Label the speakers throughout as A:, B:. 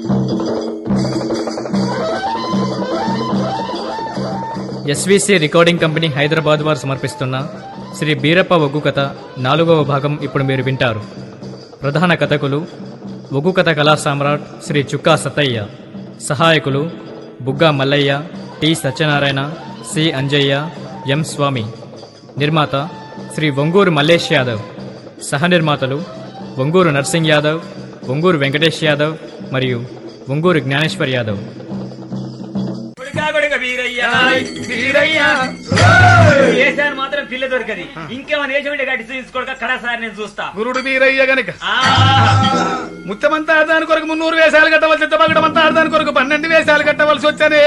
A: SVC recording company Hyderabad వారు సమర్పిస్తున్న శ్రీ బీరప్ప ఒగ్గు కథ నాలుగవ భాగం ఇప్పుడు మీరు వింటారు ప్రధాన కథకులు ఒగ్గు కథ కళా సామ్రాట్ శ్రీ చుక్కా సత్తయ్య సహాయకులు Bugga Mallaiah T Satyanarayana C Anjaiah M Swamy నిర్మాత శ్రీ ఒంగూరు మల్లేష్ యాదవ్ సహ నిర్మాతలు ఒంగూరు నర్సింగ్ యాదవ్ ఒంగూరు వెంకటేష్ యాదవ్ మరియు ఒంగూరు జ్ఞానేశ్వర్ యాదవ్
B: కొడుకా కొడుక వీరయ్య వీరయ్య వేసాను మాత్రం పిల్ల దొరకది ఇంకేమైనా వేసి ఉంటే గట్టి తీసుకోక కడసారి నేను చూస్తా
C: గురుడు వీరయ్య గనక
B: ఆ,
C: ముత్తమంతా ఆడదాని కొరకు మున్నూరు వేషాలు కట్టవలసి చిత్తపగడమంతా ఆడదాని కొరకు పన్నెండు వేషాలు కట్టవలసి వచ్చానే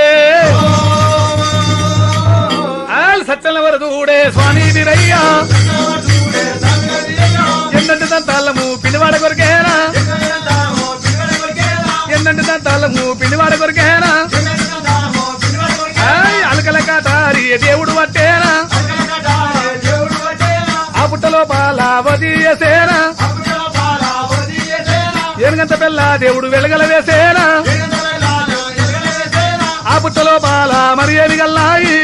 C: ఆల్ సత్యల వరదూడే స్వామి వీరయ్య ఎన్నంటి దంతాలము పిడివాడ కొరకేనా ఎన్నంటి దంతాలము పిడివాడ కొరకేనా ఆయ్ అలకల కాటారి దేవుడు పట్టేనా ఆ పుట్టలో పాల వదియేసేనా ఏనుగంత పిల్ల దేవుడు వెలగల వేసేనా ఆ పుట్టలో పాల మరి ఏమి గల్లాయి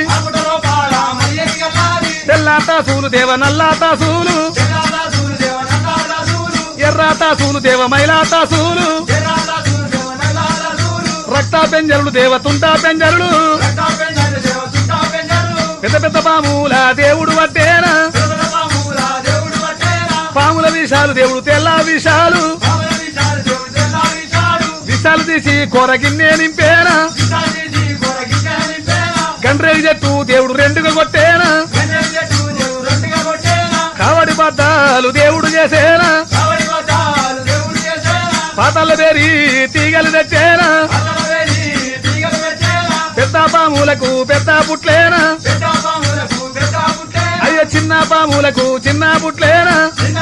C: తెల్లాతా సూలు దేవ నల్లాతా సూలు ఎర్రాతా సూలు దేవ మైలాతా సూలు రక్తా పెంజరుడు దేవ తుంటా పెంజరుడు పెద్ద పెద్ద పాముల దేవుడు వట్టేనా పాముల విషాలు దేవుడు తెల్ల విషాలు విషాలు తీసి కూర గిన్నె నింపేనా గండ్రేగి చెట్టు దేవుడు రెండుగా కొట్టేనా కావడి బద్దాలు దేవుడు చేసేనా పాతాల బేరి తీగలు తెచ్చేనా పెద్ద పాములకు పెద్ద పుట్లేనా అయ్యో చిన్న పాములకు చిన్న పుట్లేనా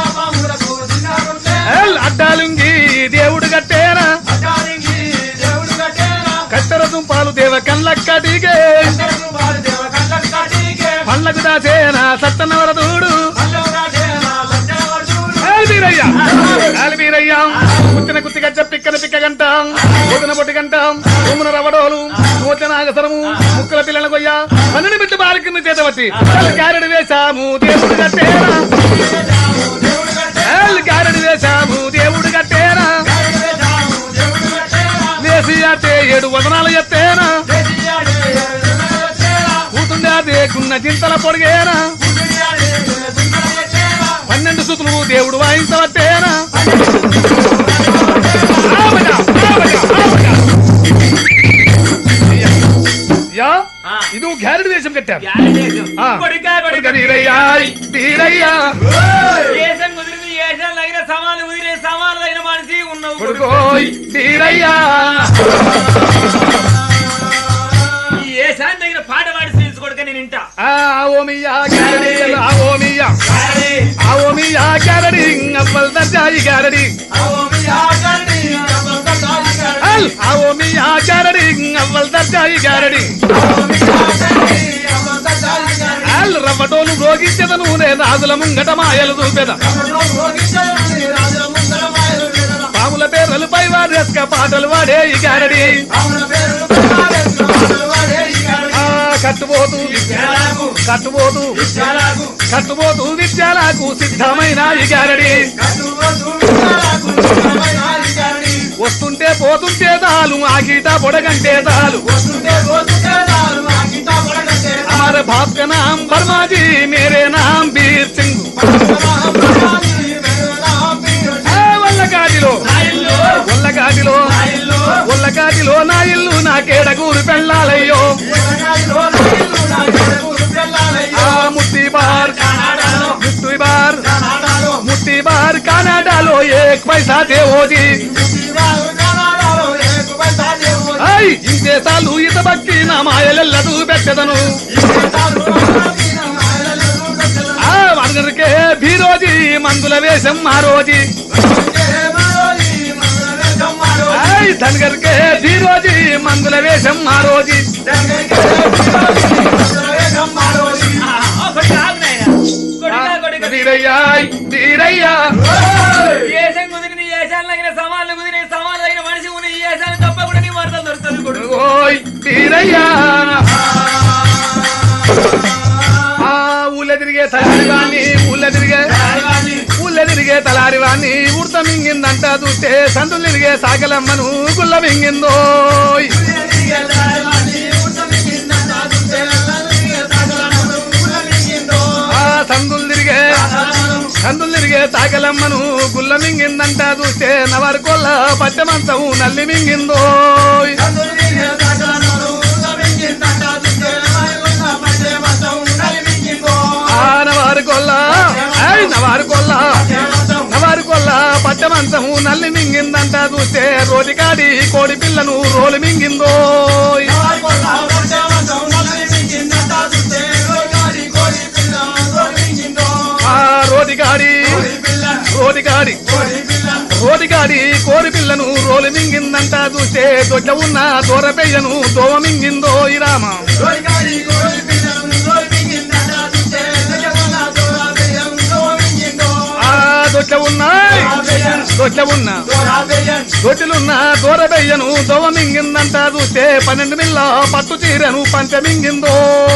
C: ఏల్ అడ్డాలుంగి దేవుడు కట్టేనా కట్టెర దుంపాలు దేవ కళ్ళక్కటికే పండ్లకు దాచేనా సత్తనవరదూడు ఆలిబీరయ్య ఆలిబీరయ్య కుత్తిన కుత్తి గచ్చ పిక్కన పిక్క గంటాం పొద్దున పొట్టి గంటాం భూమున రవడోలు నూతన నాగసరము ముక్కల పిల్లల కొయ్య పన్నెండు బిడ్డ బాలికింద చేతవట్టి గారెడు వేశాము దేవుడు కట్టేనా ఏల్ గారెడు వేశాము దేవుడు కట్టేనా వేసి అట్టే ఏడు వదనాలు ఎత్తేనా కూతుండే దేకున్న చింతల పొడిగేనా పన్నెండు సుతులు దేవుడు వాయించవట్టేనా ఆమగా, ఆమగా, ఆమగా. యా
B: ఆ.
C: ఇది గ్యారెడ్ దేశం కట్టారు
B: యాడేశం.
C: ఆ.
B: కొడుకా కొడుక
C: కొడుక వీరయ్య, వీరయ్య,
B: ఏసం కుదిరింది ఏసం తగిన సమాలు కుదిరే సమాలు తగిన మనిషి ఉన్నావు కొడుకు
C: కొడుకోయ్ వీరయ్య.
B: ఈ ఏసాన్ని తగిన పాట పాడి తీసుకోడుక నేను ఇంటా
C: ఆ ఓమియ్య గ్యారడి, ఆ ఓమియ్య, ఆ ఓమియ్య గ్యారడి, అవ్వల్ దర్జాయి గ్యారడి. అల్, ఆ ఓమియ్య గ్యారడి, అవ్వల్ దర్జాయి గ్యారడి. అల్, రవ్వటోలు రోగించెద నూనె రాజుల ముంగట మాయలు చూపెద పాముల పేర్లు పై వారేస్క పాటలు వాడే ఈ గారడి ఆ, కట్టుబోతు కట్టుబోతు కట్టుబోతు విద్యాలకు సిద్ధమైన ఈ గారడి వస్తుంటే పోతుంటే దాలు ఆకీట పొడగంటే దాలు हमारे बाप का नाम वर्मा जी मेरे नाम वीर सिंह ఆ, వల్లకాటిలో వల్లకాటిలో వల్లకాటిలో నా ఇల్లు నా కేడగూరు పెళ్ళాలయ్యో ఆ ముట్టి బార్ ముట్టి బార్ ముట్టి బార్ కనాడాలో ఏక్ పైసా దేవోజీ ఐ ఇంతే సార్లు ఇత భక్తి నా మాయలెల్లదు పెట్టదను ఆ వరదరికే భీరోజీ మందుల వేషం మా రోజీ ఐ ధనగరికే భీరోజీ మందుల వేషం మా రోజీ
B: కొడుక ఆగు నాయనా. కొడుకా కొడుక
C: వీరయ్యా వీరయ్యా
B: ఏసం కుదిరింది ఏసాలు తగిన సమాలు కుదిరే సమాలు తగిన మనిషి ఉన్న ఈ ఏసాలతో
C: వీరయ్యా ఆ ఊళ్ళ తిరిగే తలారి వాణ్ణి ఊళ్ళ తిరిగే ఊళ్ళ తిరిగే తలారి వాణ్ణి ఉడత మింగిందంట చూస్తే సందులు తిరిగే సాగలమ్మను గుల్ల మింగిందో ఆ సందులు తిరిగే సందులు తిరిగే సాగలమ్మను గుల్ల మింగిందంట చూస్తే నవరు కొల్ల పట్టె మంచం నల్లి మింగిందో ఆ నవారు కొల్ల ఐ నవారు కొల్ల నవారు కొల్ల పట్టె మంచము నల్లి మింగిందంట చూస్తే రోటికాడి కోడి పిల్లను రోలు మింగిందో ఆ రోటికాడి రోటికాడి రోటికాడి కోడి పిల్లను రోలు మింగిందంట చూస్తే దొడ్డ ఉన్న దూర పెయ్యను దోవ మింగిందో ఈ రామ ఆ దొడ్ల ఉన్నాయి దొడ్ల ఉన్న దొడ్లున్న దూర పెయ్యను దోవ మింగిందంట చూస్తే పన్నెండు మిల్ల పట్టు చీరను పంచ మింగిందో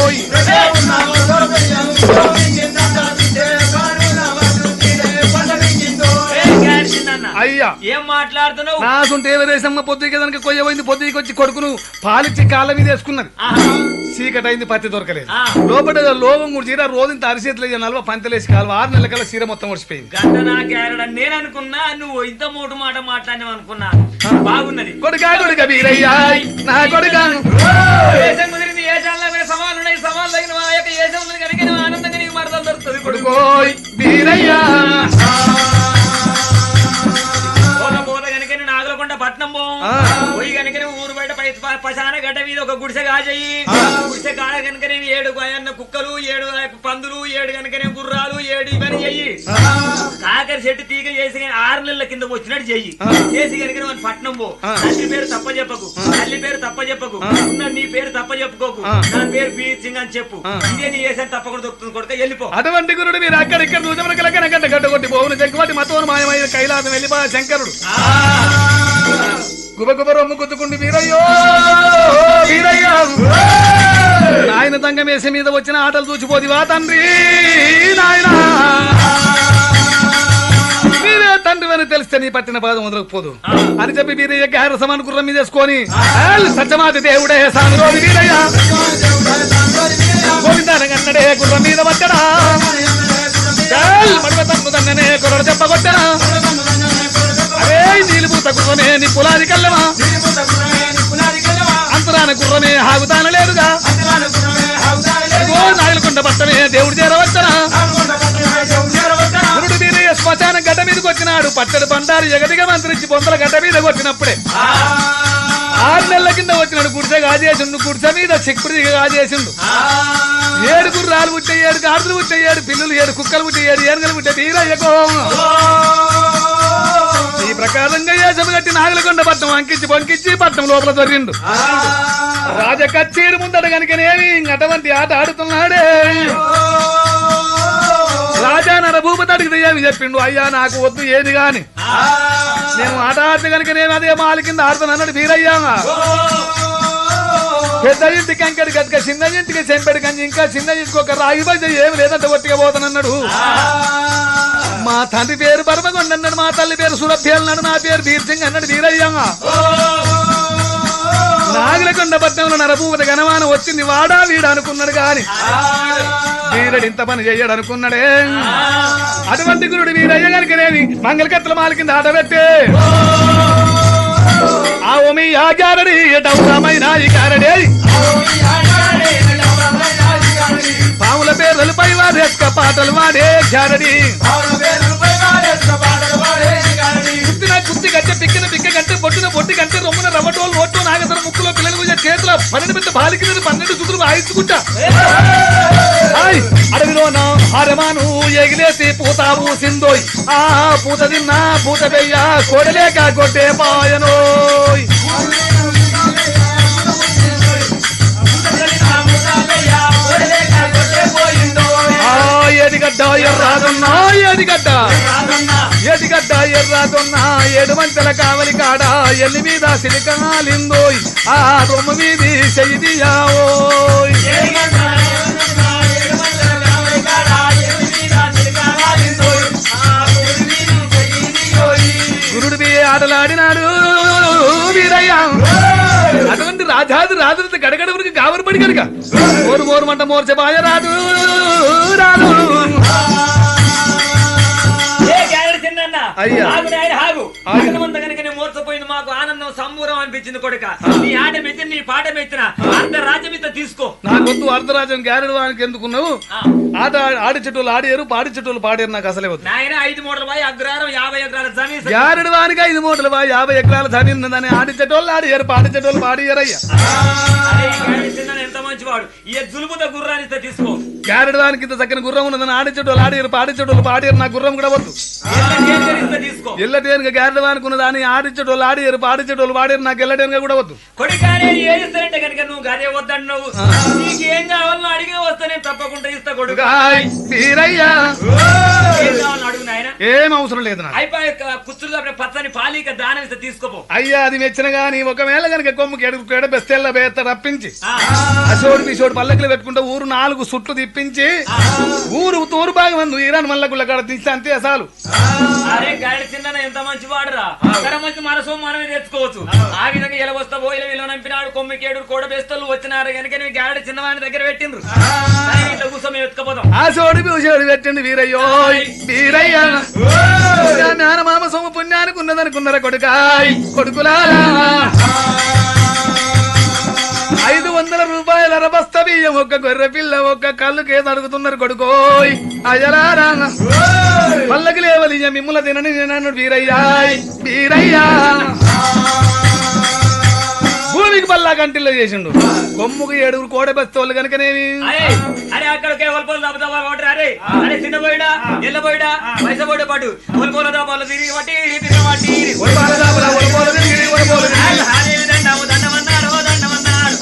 B: ఏ గాడి చిన్నన్న.
C: అయ్యా
B: ఏం మాట్లాడుతున్నావు
C: నాసుంటే దేశమ్మ పొద్దుకి దానికి కొయ్యబోయింది పొద్దుకి వచ్చి కొడుకును పాలిచ్చి కాళ్ళ మీద వేసుకున్నది
B: ఆహా.
C: చీకటి అయింది పత్తి దొరకలేదు
B: ఆ.
C: లోపల లోపం కూడా చీర రోజు అరిచేతులు నలవ పంతలేసి కాలు ఆరు నెలల కల్లా చీర మొత్తం వచ్చిపోయింది
B: గంట నా క్యారెట్ నేను అనుకున్నా నువ్వు ఇంత మూటు మాట మాట్లాడినావు అనుకున్నా బాగున్నది
C: కొడుకా కొడుక వీరయ్యా నా కొడుక
B: ఏషం కుదిరింది ఏషాల్లో కూడా సవాళ్ళు ఉన్నాయి సవాళ్ళు తగిన మా యొక్క ఏషం ఉంది కనుక నువ్వు ఆనందంగా నీకు మరదలు దొరుకుతుంది కొడుకు
C: కొడుకోయ్ వీరయ్యా
B: పోత పోత కనుక నేను నాగలకొండ పట్నం పో
C: ఆ.
B: పోయి కనుక నువ్వు ఊరు బయట పై- ప- పశాన గడ్డ మీద ఒక గుడిసె కాజేయి గుడిసె కాడ కనుక నేను ఏడు అన్న కుక్కలు ఏడు పందులు ఏడు కనుక నేను గుర్రాలు ఏడు ఇవన్నీ చెయ్యి కాకర చెట్టు తీగ చేసి కానీ ఆరు నెలల కింద వచ్చినట్టు చెయ్యి చేసి కనుక నువ్వు పట్నం పో తల్లి పేరు తప్ప చెప్పకు తల్లి పేరు తప్ప చెప్పకు ఉన్న నీ పేరు తప్ప చెప్పుకోకు నా పేరు బీర్ సింగ్ అని చెప్పు ఇదే నీ చేసాను తప్పకుండా దొరుకుతుంది కొడుక వెళ్ళిపో
C: అటువంటి గురుడు మీరు అక్కడ ఇక్కడ దూచమనకల కనకంట గడ్డ కొట్టి పోవును చెక్కుబట్టి మతోను మాయమైన కైలాసం వెళ్ళిపా శంకరుడు గుబ గుబ రొమ్ము గుద్దుకుండి వీరయ్యో వీరయ్యో నాయన తంగం వేసే మీద వచ్చిన ఆటలు చూచిపోదివా తండ్రి నాయన మీరే తండ్రి అని తెలిస్తే నీ పట్టిన పాదం వదలకపోదు అని చెప్పి వీరయ్య గారు సమాన గుర్రం మీద వేసుకొని "ఏల్ సత్యమాతి దేవుడే సానురోజు వీరయ్య గోవిందానగన్నడే గుర్రం మీద వచ్చడా మడమ తమ్ము తన్ననే కుర్రడు చెప్పగొట్టనా అరే నీలిపూత గుర్రమే నీ పులాది కల్లమా అంతరాన గుర్రమే హాగుతాన లేదుగా అదిగో నాయలకొండ పట్టమే దేవుడు చేరవచ్చనా గురుడు వీరయ్య శ్మశాన గడ్డ మీదకి వచ్చినాడు పట్టడు బండారు ఎగదిగా మంత్రించి బొందల గడ్డ మీద కొట్టినప్పుడే ఆరు నెలల కింద వచ్చినాడు గుడిసె కాజేసిండు గుడిసె మీద చిక్కుడు కాజేసిండు ఏడు గుర్రాలు పుట్టే ఏడు గాడులు పుట్టే ఏడు పిల్లులు ఏడు కుక్కలు పుట్టే ఏడు ఏనుగలు పుట్టే వీరయ్యకో ఈ ప్రకారంగా ఏసము కట్టి నాగలకొండ పట్నం అంకించి పంకించి పట్నం లోపల దొరిండు రాజ కచ్చేడు ముందట కనుకనేమి అటువంటి ఆట ఆడుతున్నాడే రాజా నర భూపతడికి ఏమి చెప్పిండు అయ్యా నాకు వద్దు ఏది గాని నేను ఆట ఆడితే కనుక నేను అదే మాల కింద ఆడుతాను అన్నాడు వీరయ్యా పెద్ద ఇంటికి కంకడి గట్క చిన్న ఇంటికి చెంపెడు కంచి ఇంకా చిన్న ఇంటికి ఒక రాగి బజ్జ ఏమి లేదంటే ఒట్టిగా పోతానన్నాడు మా తండ్రి పేరు పరమగొండ అన్నాడు మా తల్లి పేరు సురభ్య అన్నాడు నా పేరు బీర్సింగ్ అన్నాడు వీరయ్య నాగలకొండ పట్టణంలో నరభూపత గణమానం వచ్చింది వాడా వీడు అనుకున్నాడు గాని వీరుడు ఇంత పని చెయ్యడు అనుకున్నాడే అటువంటి గురుడు వీరయ్య గనుకనేమి మంగళకత్తుల మాల కింద ఆట పెట్టే ఆ ఓమి ఆ గారడి డౌరమైన ఈ గారడే పాముల పేర్లు పై వారేస్క పాటలు వాడే గారడి కుత్తిన కుత్తి గట్టె పిక్కిన పిక్క గంటే బొట్టున బొట్టి గంటే రొమ్మున రవ్వటోలు ఓట్టు నాగసర ముక్కులో పిల్లలు కూడా చేతిలో పన్నెండు పెద్ద బాలికి మీద పన్నెండు సుతులు వాయించుకుంటా హాయ్ అడవిలోన హరమాను ఎగిలేసి పూతావు సిందోయ్ ఆ పూత తిన్నా పూత పెయ్య కొడలేక కొట్టే పాయనోయ్ ఆ ఏడిగడ్డ ఎర్రాదన్నా ఏడిగడ్డ ఏడిగడ్డ గడ్డ ఎర్రాతున్న ఏడు మంచెల కావలి కాడ ఎల్లి మీద సిలికాలిందోయ్ ఆ రొమ్మ మీది చెయ్యియావోయ్ గురుడు బి ఆటలాడినాడు వీరయ్య అటువంటి రాజాది రాజులతో గడగడ వరకు గాబరు పడి కనుక మోరు మోరు మంట మోర్చ బాయ రాదు రాదు
B: ఏ గారెడు చిన్నన్న
C: అయ్యా.
B: ఆగు నాయన ఆగు
C: ఆగు.
B: అగనమంత కనుక నేను మోర్చపోయింది మాకు ఆనందం సంబూరం అనిపించింది కొడుక నీ ఆట మెచ్చిన నీ పాట మెచ్చిన అర్ధ రాజ్యం ఇంత తీసుకో
C: నాకొద్దు అర్ధరాజ్యం గ్యారెడు వానికి ఎందుకున్నావు
B: ఆ.
C: ఆట ఆడి చెట్టులు ఆడారు పాడి చెట్టులు పాడారు నాకు అసలే వద్దు
B: నాయన ఐదు మూటల పోయి అగ్రహారం యాభై ఎకరాల జమీన్
C: గ్యారెడు వానికి ఐదు మూటలు బా యాభై ఎకరాల జమీన్ ఉందని ఆడించేటోళ్ళు ఆడియారు పాడించేటోళ్ళు పాడియారయ్యా
B: అరే, ఈ గారెడు చిన్న ఎంత మంచివాడు ఈ జులుపుత గుర్రాన్ని ఇస్తే తీసుకో
C: గ్యారెడు వానికి ఇంత చక్కని గుర్రం ఉన్నదని ఆడించేటోళ్ళు ఆడియారు పాడించేటోళ్ళు పాడియారు నా గుర్రం కూడా వద్దు
B: ఎంత కేంద్రం ఇస్తే తీసుకో
C: ఎల్లటేనుగా గ్యారెడు వానికి ఉన్నదాన్ని ఆడించేటోళ్ళు ఆడియారు పాడించేటోళ్ళు పాడియారు నాకు ఎల్లటేనుగా కూడా వద్దు
B: కొడుకానే ఏడిస్తానంటే కనుక నువ్వు గదే వద్దన్నావు నీకు ఏం కావాలో అడిగి వస్తే నేను తప్పకుండా ఇస్తా కొడుకు
C: గాయ్ వీరయ్యా
B: ఏం కావాలో అడుగు నాయన
C: ఏం అవసరం లేదు నాకు
B: అయిపోయి కుచ్చులు అప్పుడు పచ్చని పాలిక దానం ఇస్తే తీసుకోపో
C: అయ్యా అది మెచ్చిన గాని ఒకవేళ కనుక కొమ్ముకి ఎడుగు కేడ బెస్తెల్ల బేత రప్పించి
B: ఆ,
C: అసోడు పిసోడు పల్లకిలు పెట్టుకుంటే ఊరు నాలుగు సుట్లు తిప్పించి ఊరు తూరు భాగం మందు ఈరాన్ మల్లకుళ్ళ కాడ తీస్తే అంతే చాలు
B: అరే గాడి చిన్న ఎంత మంచి వాడురా అక్కడ మంచి మనసు మనమే తెచ్చుకోవచ్చు ఆ విధంగా ఇలా వస్తా పోయిన వీళ్ళు నంపినాడు కొమ్మికేడు కూడా బేస్తలు వచ్చినారు కనుక నీ గాడి చిన్నవాని దగ్గర పెట్టిండ్రు సరే, ఇంట్లో కూర్చో మేము ఎత్తుకపోతాం
C: ఆ సోడి పిసోడు పెట్టండి వీరయ్యో వీరయ్య మామ సొమ్ము పుణ్యానికి ఉన్నదనుకున్నారా కొడుకాయ్ కొడుకులారా ఐదు వందల రూపాయల రబస్త బియ్యం ఒక్క గొర్రె పిల్ల ఒక్క కళ్ళు కేసు అడుగుతున్నారు కొడుకోయ్ అయ్యలారా పల్లకి లేవలి మిమ్ముల తినని నేను వీరయ్యాయ్ వీరయ్యా భూమికి పల్లా కంటిల్లో చేసిండు కొమ్ముకు ఏడుగురు కోడబెస్తోళ్ళు కనుకనేమి
B: అరే అరే అక్కడ ఒలిపోలు దాపుతావా వాటర్ అరే అరే చిన్న పోయిడా ఎల్ల పోయిడా పైస పోయిడా పాటు ఒలిపోల దాపాలు తిరిగి పట్టి తిరిగి పట్టి
C: ఒడిపాలదాపుల ఒడిపోలు తిరిగి, ఒడిపోలు తిరిగి.
B: హాని దండము దండమన్నారు దండమన్నారు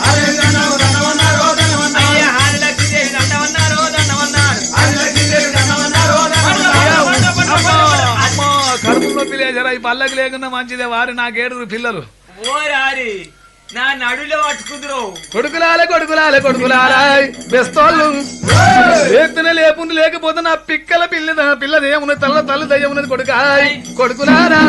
B: అయ్యా హాని లక్ష్మీదేవి దండమన్నారు దండమన్నారు
C: అమ్మా, అమ్మా, కడుపు నొప్పి లేచరా ఈ పల్లకి లేకుండా మంచిదే వారి నాకేడుగురు పిల్లలు
B: ఓరారి నా నడులో పట్టుకుందరు
C: కొడుకులాలే కొడుకులాలే కొడుకులాలే బెస్తోళ్ళు లేపుతూనే లేపుండి లేకపోతే నా పిక్కల పిల్ల నా పిల్ల దయ్యమున్నది తల్ల తల్లి దయ్యమున్నది కొడుకాయ్ కొడుకులారా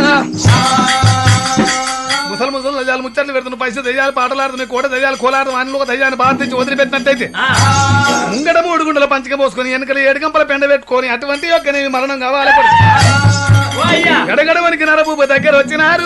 C: ముసలి ముసలి దయ్యాలు ముచ్చట్లు పెడుతున్న పైసలు దయ్యాలు పాటలాడుతున్నాయి కోట దయ్యాలు కోలాడుతూ వానిలో ఒక దయ్యాన్ని బాధ తెచ్చి వదిలిపెట్టినట్టయితే ముంగడ మూడు గుండెల పంచక పోసుకొని వెనకల ఏడు గంపల పెండ పెట్టుకొని అటువంటి యొక్క మరణం కావాలి కొడుకు.
B: ఓ అయ్యా
C: గడగడవనికి నరభూప దగ్గర వచ్చినారు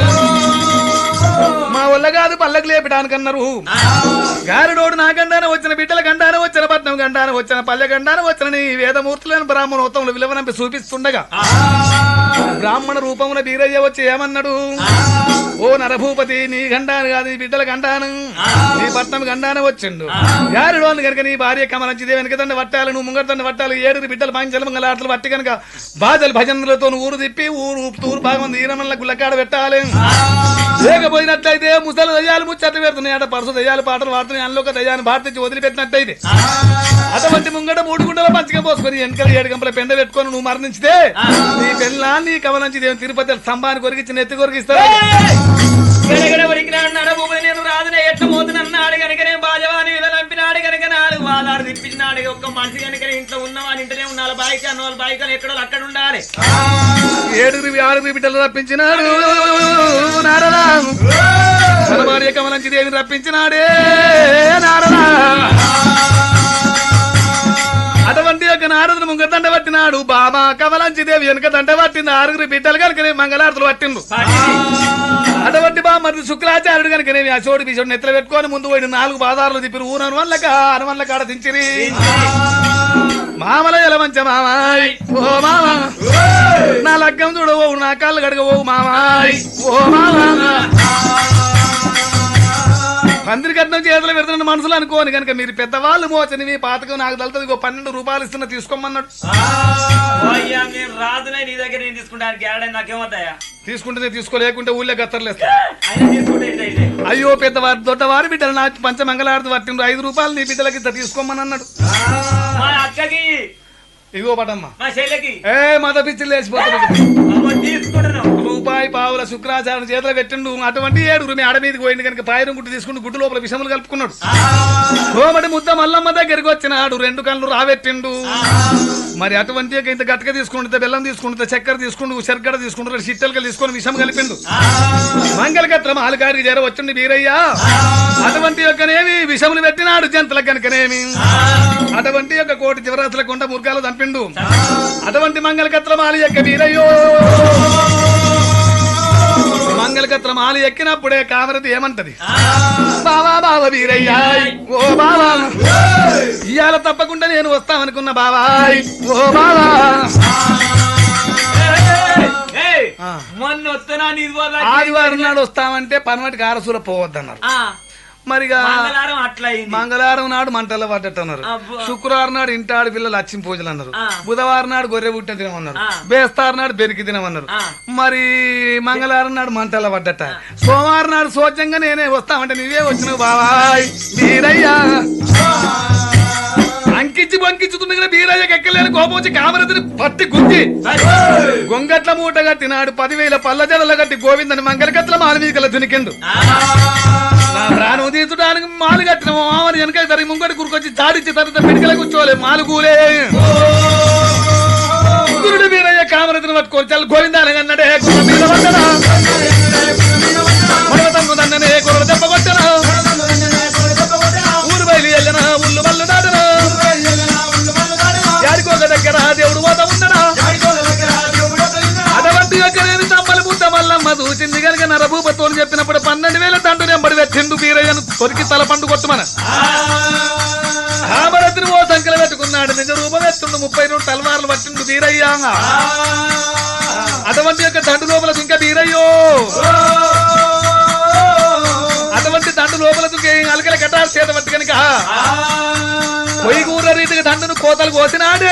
C: మా వల్ల కాదు పల్లకి లేపడానికి అన్నారు గారుడోడు నా గండాన వచ్చిన బిడ్డల గండాన వచ్చిన పట్నం గండాన వచ్చిన పల్లె గండాన వచ్చిన నీ వేదమూర్తులను బ్రాహ్మణోత్తములు విలువనంపి చూపిస్తుండగా బ్రాహ్మణ రూపమున వీరయ్య వచ్చి ఏమన్నాడు ఓ నరభూపతి నీ గండాను కాదు నీ బిడ్డల గండాను నీ పట్నం గండాన వచ్చిండు యారుడోని కనుక నీ భార్య కమలంచిదే వెనక తండ్రి వట్టాలు నువ్వు ముంగట తండ్రి వట్టాలు ఏడుగురు బిడ్డలు పాంచల మంగళాటలు వట్టి కనుక బాధలు భజనలతో ఊరు తిప్పి ఊరు తూరు భాగం ఈరమల్ల గుల్లకాడ పెట్టాలి లేకపోయినట్లయితే ముసలి దయ్యాలు ముచ్చట్లు పెడుతున్నాయి అట పరుసు దయ్యాలు పాటలు పాడుతున్నాయి అందులో ఒక దయ్యాన్ని భారతించి వదిలిపెట్టినట్టయితే అటువంటి ముంగట మూడు గుండెల పంచగా పోసుకొని వెనకలు ఏడు గంపల పెండ పెట్టుకొని నువ్వు మరణించితే నీ పెళ్ళా నీ కమలంచి దేవుని తిరుపతి స్తంభాన్ని కొరికిచ్చి నెత్తి కొరికిస్తాడు
B: గడగడ వరికినాడు నడబూబుని నేను రాదునే ఎట్ల మోతునన్నాడు గనుక నేను బాజవాని మీద నంపినాడు గనుక నాలుగు వాదాలు తిప్పించినాడు ఒక్క మనిషి గనుక ఇంట్లో ఉన్నవాని ఇంటనే ఉన్నాడు బాయిక అన్న వాళ్ళ బాయికలు ఎక్కడో అక్కడ ఉండాలి
C: ఏడుగురి ఆరుగురి బిడ్డలు రప్పించినాడు నారదా తన భార్య కమలంచి దేవిని రప్పించినాడే నారదా అటువంటి యొక్క నారదుని ముంగ దండ పట్టినాడు బాబా కమలంచి దేవి వెనుక దండ పట్టింది ఆరుగురి బిడ్డలు కనుక మంగళారతులు పట్టిండు అటువంటి బామ్మది శుక్రాచార్యుడు కనుక నేను అశోడు బిషోడు నెత్తలు పెట్టుకొని ముందు పోయి నాలుగు బాధారులు తిప్పిరు ఊరు అనువల్లక అనువల్ల కాడ దించిరి మామల ఎలమంచ మామాయ్ ఓ మామ నా లగ్గం చూడవో నా కాళ్ళు కడగవో మామాయ్ ఓ మామ పందిరి కట్నం చేతులు పెడుతున్న మనసులు అనుకోని కనుక మీరు పెద్దవాళ్ళు మోచని మీ పాతకం నాకు తలుతుంది ఇగో పన్నెండు రూపాయలు ఇస్తున్నా తీసుకోమన్నాడు
B: ఓ అయ్యా నేను రాదునే నీ దగ్గర నేను తీసుకుంటాను గ్యారడీ నాకేమవుతాయా
C: తీసుకుంటే తీసుకో లేకుంటే ఊళ్ళో గత్తర్లేస్తా
B: అయినా తీసుకుంటే ఇదే ఇదే
C: అయ్యో పెద్దవారు దొడ్డవారి బిడ్డలు నా పంచ మంగళారతి పట్టిండ్రు ఐదు రూపాయలు నీ బిడ్డలకి ఇంత తీసుకోమని అన్నాడు
B: మా అక్కకి
C: ఇగో పటమ్మ
B: మా చెల్లెకి
C: ఏ మత పిచ్చిలు లేచిపోతున్నాడు
B: అమ్మో, తీసుకుంటున్నాం
C: రూపాయి పావుల శుక్రాచారం చేతిలో పెట్టిండు అటువంటి ఏడుగురు మీ ఆడ మీదకి పోయింది కనుక పాయరం గుట్టు తీసుకుంటూ గుడ్డు లోపల విషములు కలుపుకున్నాడు కోమటి ముద్ద మల్లమ్మ దగ్గరికి వచ్చినాడు రెండు కళ్ళు రాబెట్టిండు మరి అటువంటి యొక్క ఇంత గట్క తీసుకుంటే బెల్లం తీసుకుంటే చక్కెర తీసుకుంటూ శర్కర తీసుకుంటూ చిట్టెలకలు తీసుకొని విషం కలిపిండు మంగళగత్రం ఆలుగారికి చేర వచ్చింది వీరయ్య అటువంటి యొక్కనేమి విషములు పెట్టినాడు జంతుల కనుకనేమి అటువంటి యొక్క కోటి చివరాసుల కొండ ముర్గాలు చంపిండు అటువంటి మంగళగత్రం ఆలు యొక్క వీరయ్యో మంగళగత్రం ఆలు ఎక్కినప్పుడే కామరతి ఏమంటది బావా బావ వీరయ్య ఓ బావా ఇవాళ తప్పకుండా నేను వస్తామనుకున్న బావాయ్ ఓ బావా
B: ఏయ్,
C: ఆ.
B: మొన్న వస్తున్నా నీది వల్ల
C: ఆదివారం నాడు వస్తామంటే పనమటికి ఆరసూల పోవద్దన్నారు
B: ఆ,
C: మరిగా
B: మంగళవారం అట్లా అయింది
C: మంగళవారం నాడు మంటల్లో పడ్డట్టు అన్నారు
B: అబ్బా.
C: శుక్రవారం నాడు ఇంటి ఆడపిల్లలు లక్ష్మి పూజలు అన్నారు
B: ఆ.
C: బుధవారం నాడు గొర్రె పుట్టిన తినమన్నారు
B: ఆ.
C: బేస్తారం నాడు బెరికి తినమన్నారు
B: ఆ.
C: మరి మంగళవారం నాడు మంటల్లో పడ్డట సోమవారం నాడు సోచంగా నేనే వస్తామంటే నీవే వచ్చినావు బావాయ్ వీరయ్యా అంకించి బంకించుతుండగా బీరయ్యకి ఎక్కలేని కోపం వచ్చి కామరతిని పట్టి గుద్ది గొంగట్ల మూట కట్టినాడు పదివేల పల్ల జడల కట్టి గోవిందని మంగళకట్ల మాలమీకల దునికిండు నా ప్రాణం తీర్చడానికి మాలు కట్టిన మామని వెనక తరి ముంగడి గురికొచ్చి దాడిచ్చి తర్వాత పిడికల కూర్చోలే మాలు కూలే గురుడు వీరయ్య కామరతిని పట్టుకొని చల్ గోవిందానగన్నడే గుర్ర మీద పట్టనా మనవతమ్ము దన్ననే గుర్ర దెబ్బ కొట్టనా ఊరు బయలు వెళ్ళనా ఉల్లు మల్లు దాటనా యాడికోక దగ్గర దేవుడు పోత ఉండనా అటువంటి యొక్క నేను తమ్మల బుద్ధ మల్లమ్మ చూచింది కనుక నరభూపతో చెప్పినప్పుడు పన్నెండు వేల తండ్రి నెంబడి వచ్చిండు బీరయ్యను తొరికి తల పండు కొట్టుమన కామరతిని ఓ సంఖ్యలు పెట్టుకున్నాడు నిజ రూపం ఎత్తుండు ముప్పై రెండు తలవార్లు పట్టిండు బీరయ్య అటువంటి యొక్క దండు లోపల ఇంకా బీరయ్యో అటువంటి దండు లోపల అలకల కట్టాలి చేత పట్టి కనుక పొయ్యి కూర రీతిగా దండును కోతలు కోసినాడే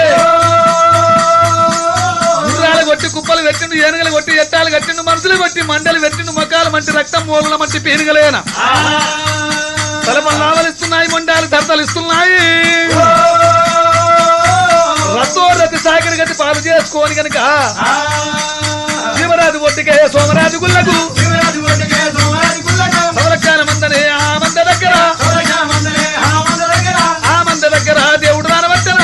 C: గుర్రాలు కొట్టి కుప్పలు పెట్టిండు ఏనుగలు కొట్టి ఎట్టాలు కట్టిండు మనుషులు కొట్టి మండలు పెట్టిండు మకాలు మంటి రక్తం మూలల మంటి పేనుగలేన తలపలు లావలిస్తున్నాయి మొండాలు ధరతలు ఇస్తున్నాయి రతో రతి సాగరి గట్టి పాలు చేసుకోని కనుక శివరాజు ఒట్టికే సోమరాజు గుళ్ళకు సవరకాల మందనే ఆ మంద దగ్గర ఆ మంద దగ్గర దేవుడు రానవచ్చన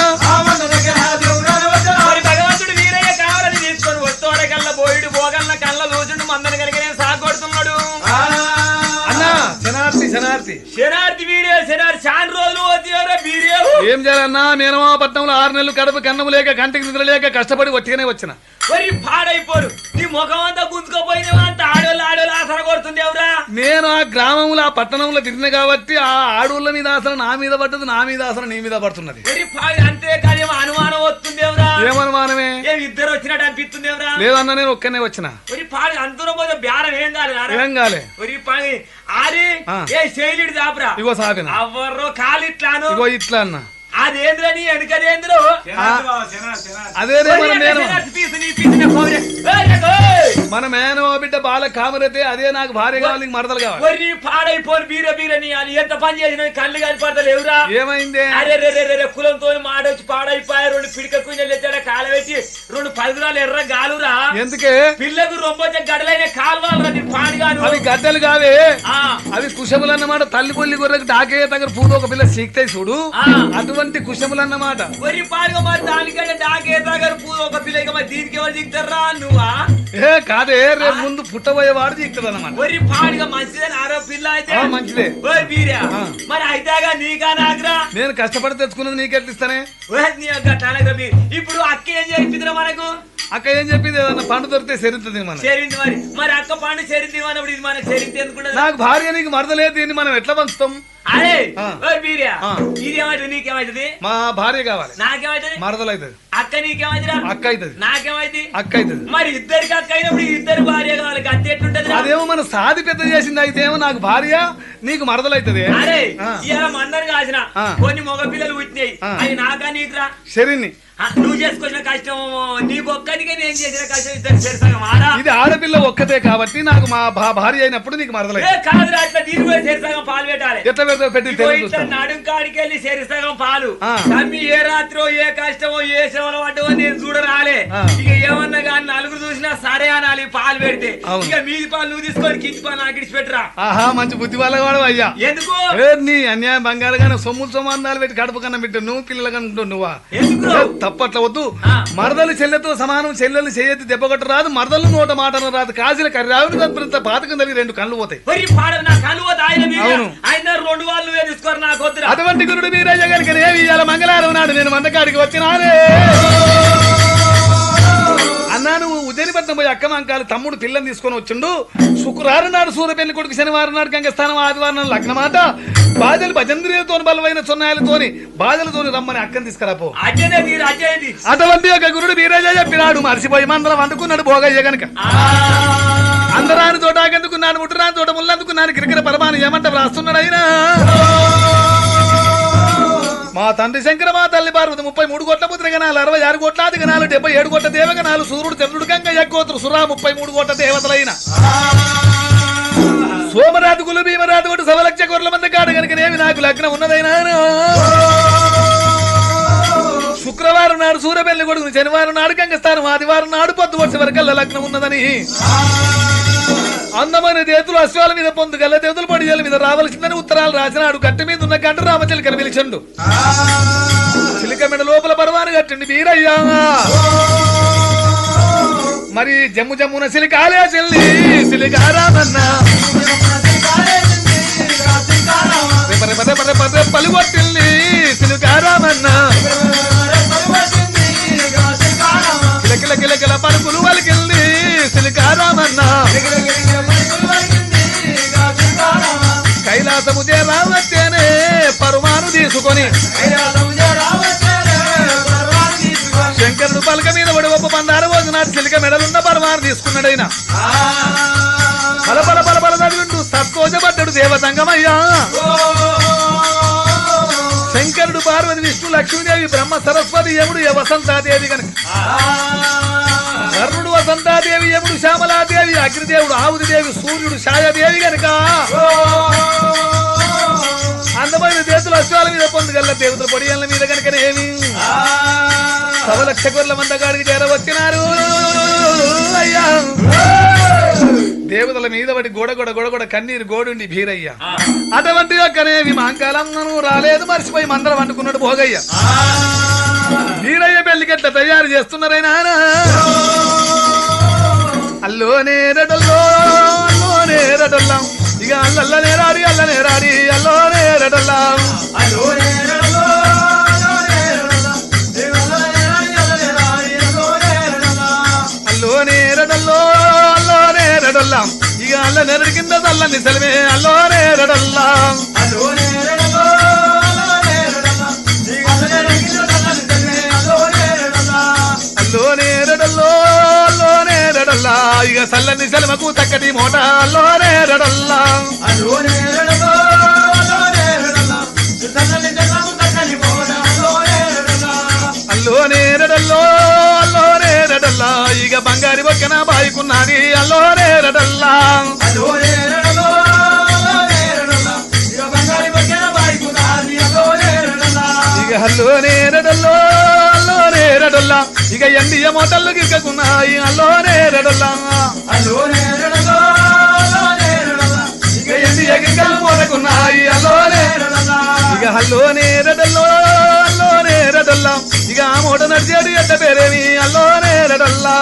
B: మరి భగవంతుడు వీరయ్య కావాలని తీసుకొని వస్తోడ కళ్ళ పోయిడు పోగల్ల కళ్ళ లోచుండు మందని కనుక నేను సాగొడుతున్నాడు
C: అన్నా శనార్థి శనార్థి
B: శనార్థి వీడియో శనార్థి చాలా రోజులు వచ్చారా వీడియో
C: ఏం చేయాలన్నా మేనమా పట్నంలో ఆరు నెలలు కడుపు కన్నము లేక కంటికి నిద్ర లేక కష్టపడి వచ్చిగానే వచ్చిన
B: మరి పాడైపోరు నీ ముఖం అంతా గుంజుకోపోయినవా అంత ఆడోళ్ళు ఆడోళ్ళు ఆసర కొడుతుంది ఎవరా
C: నేను ఆ గ్రామంలో ఆ పట్టణంలో తిరిగిన కాబట్టి ఆ ఆడోళ్ళ మీద ఆసన నా మీద పడ్డది నా మీద ఆసన నీ మీద పడుతున్నది
B: మరి పాడి అంతే కానీ ఏమో అనుమానం వస్తుంది ఎవరా
C: ఏమనుమానమే
B: ఏం ఇద్దరు వచ్చినట్టు అనిపిస్తుంది ఎవరా
C: లేదన్నా నేను ఒక్కనే వచ్చిన
B: మరి పాడి అంతరం పోతే బేరం ఏం కాదు నారా?
C: ఏం కాలే
B: మరి పాడి ఆరి
C: ఆ.
B: ఏ శైలిడి దాపురా
C: ఇగో సాపిన
B: అవ్వర్రో కాలిట్లాను
C: ఇగో ఇట్లా అన్న
B: అదేంద్రని వెనకదేంద్రో
C: అదేనే మన మేనమా మన మేనమా బిడ్డ బాల కామరైతే అదే నాకు భార్య కావాలి నీకు మరదలు కావాలి
B: వరి పాడైపోని బీర బీరని అని ఎంత పని చేసిన కళ్ళు కనిపడతలేవురా
C: ఏమైంది
B: అరే రే రే రే రే కులంతో మాడొచ్చి పాడైపోయా రెండు పిడిక కుంజలు ఎత్తాడ కాలబెట్టి రెండు పదురాలు ఎర్ర గాలురా
C: ఎందుకే
B: పిల్లకు రొంబొచ్చ గడలైన కాలువాలరా నీ పాడుగాను
C: అవి గడ్డలు కావే
B: ఆ,
C: అవి కుశములు అన్నమాట తల్లి పొల్లి గొర్రెకి డాకే దగ్గర పూలు ఒక పిల్ల సీక్తాయి చూడు
B: ఆ.
C: అటువంటి కుశములు అన్నమాట
B: వరి పాడుగా మరి దానికంటే డాకే దగ్గర పూ ఒక పిల్లకి మరి దీనికి ఎవరు దిగుతారా నువ్వా
C: ఏ కాదే రేపు ముందు పుట్టబోయేవాడు దిగుతుంది అన్నమాట
B: వరి పాడుగా మంచిదని ఆరో పిల్ల అయితే
C: ఆ, మంచిదే
B: ఓయ్ బీరా
C: ఆ.
B: మరి అయితేగా నీకా నాకురా
C: నేను కష్టపడి తెచ్చుకున్నది నీకెట్లా ఇస్తానే
B: ఓయ్ నీ యొక్క టాలెంట్ బీ. ఇప్పుడు అక్క ఏం చేయించురా మనకు
C: అక్క ఏం చెప్పింది ఏదన్నా పండు దొరికితే సెరుతుంది మన
B: చేరింది మరి మరి అక్క పండు చేరింది అన్నప్పుడు ఇది మనకు చేరింది ఎందుకుంటది
C: నాకు భార్య నీకు మరదలేదు దీన్ని మనం ఎట్లా పంచుతాం
B: అరే
C: ఆ.
B: ఓయ్ బీరియా
C: ఆ.
B: ఇది ఏమైతుంది నీకేమైతుంది
C: మా భార్య కావాలి
B: నాకేమైతుంది
C: మరదలు అవుతుంది
B: అక్క నీకేమైతుందిరా
C: అక్క అవుతుంది
B: నాకేమైంది
C: అక్క అవుతుంది
B: మరి ఇద్దరికి అక్క అయినప్పుడు ఇద్దరు భార్య కావాలి గంత ఎట్లుంటది
C: అదేమో మన సాది పెద్ద చేసింది అయితే ఏమో నాకు భార్య నీకు మరదలు అవుతుంది
B: అరే
C: ఆ.
B: ఇలా మందరు కాసిన
C: ఆ.
B: కొన్ని మగ పిల్లలు పుట్టినాయి
C: ఆ.
B: అవి నాకా నీకురా
C: శరీని
B: ఆ, నువ్వు చేసుకొచ్చిన కష్టం నీ ఒక్కడికే నేను చేసిన కష్టం ఇద్దరు చేరుసగం ఆడా
C: ఇది ఆడపిల్ల ఒక్కతే కాబట్టి నాకు మా భా- భార్య అయినప్పుడు నీకు మరదలై
B: ఏ కాదురా అట్లా దీని కూడా చేరుసగం పాలు పెట్టాలి
C: ఎట్లా పెడతా పెట్టి
B: ఇగో
C: తెలియదు
B: ఇట్లా
C: చూస్తాను
B: నడుం కాడికి వెళ్ళి చేరుసగం పాలు
C: ఆ.
B: తమ్మి ఏ రాత్రో ఏ కష్టమో ఏ శ్రమలో పడ్డమో నేను చూడరాలే
C: ఆ.
B: ఇక ఏమన్నా కానీ నలుగురు చూసినా సరే అనాలి పాలు పెడితే
C: అవును.
B: ఇక మీది పాలు నువ్వు తీసుకొని కింది పాలు నాకు ఇడిచి పెట్టరా
C: ఆహా మంచి బుద్ధి వాళ్ళ వాడు అయ్యా
B: ఎందుకు
C: ఏ నీ అన్యాయం బంగారు కానీ సొమ్ములు సమానాలు పెట్టి కడుపు కన్నా పెట్టు నువ్వు పిల్లలు కనుకుంటావు నువ్వా
B: ఎందుకు
C: ఏ, తప్పట్ల వద్దు
B: ఆ.
C: మరదలు చెల్లెతో సమానం చెల్లెలు చేయెత్తి దెబ్బ కొట్ట రాదు మరదలు నోట మాట రాదు కాజీల కర్రావుని తప్పినంత పాతకం తల్లి రెండు కళ్ళు పోతాయి
B: మరి పాడ నా కలువ ఆయన మీద
C: అవును.
B: ఆయన రెండు వాళ్ళు నువ్వే తీసుకోరు నాకు వద్దురా
C: అటువంటి గురుడు మీరయ్య గారికి ఏమి ఇయ్యాల మంగళవారం నాడు నేను మందకాడికి వచ్చినానే అన్నా నువ్వు ఉదయనిపట్నం పోయి అక్క మంకాలు తమ్ముడు పిల్లని తీసుకొని వచ్చిండు శుక్రవారం నాడు సూర్యపల్లి కొడుకు శనివారం నాడు గంగస్థానం ఆదివారం నాడు లగ్నమాట బాధలు భజంద్రియులతో బలమైన చున్నాయలతోని బాధలతోని రమ్మని అక్కని తీసుకురాపో
B: అజ్జనే తీరు అజ్జేది
C: అటువంటి ఒక గురుడు వీరయ్య చెప్పినాడు మర్చిపోయి మందరం వండుకున్నాడు భోగయ్య గనక అందరాని తోట ఆగందుకున్నాను ముట్టురాని తోట ముల్లందుకున్నాను కిరికిర పరమాను ఏమంట రాస్తున్నాడు అయినా మా తండ్రి శంకర మా తల్లి పార్వతి ముప్పై మూడు కోట్ల పుత్రగణాలు అరవై ఆరు కోట్లాది గణాలు డెబ్బై ఏడు కోట్ల దేవగణాలు సూర్యుడు చంద్రుడు గంగ యగ్గోత్రు సురా ముప్పై మూడు కోట్ల దేవతలైన సోమరాజు కులు భీమరాజు ఒకటి సవలక్ష కోట్ల మంది కాడు కనుకనేమి నాకు లగ్నం ఉన్నదైనా శుక్రవారం నాడు సూర్యపల్లి కొడుకుని శనివారం నాడు గంగస్థానం ఆదివారం నాడు పొద్దు వచ్చే వరకల్లా లగ్నం ఉన్నదని అందమైన దేతులు అశ్వాల మీద పొందు గల్ల దేతులు పడియాల మీద రావలసిందని ఉత్తరాలు రాసినాడు గట్టి మీద ఉన్న గంట రామచిలికను పిలిచండు చిలిక మెడ లోపల పరవాను కట్టండి వీరయ్యా మరి జమ్ము జమ్మున సిలికాలే చెల్లి సిలికారామన్నా రెప రెప రెప రెప రెప్పలు కొట్టిల్లి సిలికారామన్నా కిలకిల కిలకిల పలుకులు వలికిల్లి సిలికారామన్నా కైలాసము చేరావచ్చేనే పరుమాను తీసుకొని శంకరుడు పలక మీద పడి ఒప్ప పందారు రోజునాడు చిలిక మెడలున్న పరమాను తీసుకున్నాడైనా బల బల బల బల నడుగుంటూ సత్కోజపడ్డాడు దేవతంగమయ్యా శంకరుడు పార్వతి విష్ణు లక్ష్మీదేవి బ్రహ్మ సరస్వతి యముడు య వసంతాదేవి కనుక కర్ణుడు వసంతాదేవి యముడు శ్యామలాదేవి అగ్నిదేవుడు ఆవుదిదేవి సూర్యుడు ఛాయాదేవి గనుక అందమైన దేశులు అశ్వాల మీద పొందుగల్ల దేవతల పొడియల మీద కనుకనేమి సవలక్ష కొర్ల మందగాడికి చేరవచ్చినారు అయ్యా దేవతల మీద పడి గోడ గోడ గోడ గోడ కన్నీరు గోడుండి భీరయ్య అటువంటి యొక్కనేవి మాంకాలమ్మను రాలేదు మర్చిపోయి మందరం అంటుకున్నాడు భోగయ్య వీరయ్య పెళ్లికెట్ల తయారు చేస్తున్నారైనా అల్లోనే రడల్లో అల్లోనే రడల్లాం ఇక అల్లల్లనే రాడి అల్లనే రాడి అల్లోనే రడల్లాం అల్లోనే రడల్లో అల్లోనే రడల్లాం ఇక అల్ల నెరడి కింద చల్లని సెలవే అల్లోనే రడల్లాం అల్లోనే రడల్లో అల్లోనే రడల్లా ఇక చల్లని సెలవకు చక్కటి మోట అల్లోనే రడల్లాం అల్లోనే రడల్లో అల్లోనే రడల్లా ఇక బంగారి బొక్కన బాయికున్నాని అల్లోనే రడల్లా ఇక అల్లోనే రడల్లో అల్లోనే రడల్లా ఇక ఎండియ మోటల్లు గిక్కకున్నాయి అల్లోనే రడల్లా ఇక ఎండియ గిక్కలు మోటకున్నాయి అల్లోనే ఇక అల్లోనే రడల్లో అల్లోనే రడల్లా ఇక ఆ మూట నడిచేడు ఎట్ట పేరేమి అల్లోనే రడల్లా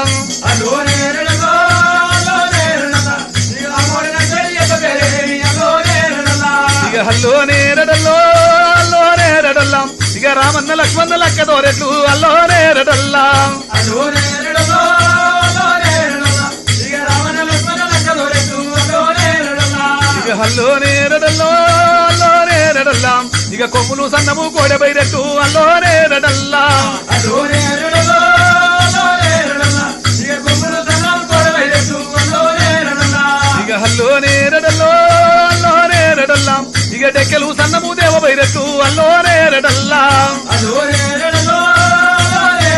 C: ఇక హల్లోనే రడల్లో అల్లోనే రడల్లా ఇక రామన్న లక్ష్మణ లక్క తోరెట్లు అల్లోనే రడల్లా ఇక హల్లోనే రడల్లో అల్లోనే రడల్లా ఇక కొమ్ములు సన్నము కోడబైరెట్టు అల్లోనే రడల్లా ఇక హల్లోనే రడల్లో అల్లోనే రడల్లా ఇక డెక్కలు సన్నము దేవబైరెట్టు అల్లోనే రడల్లా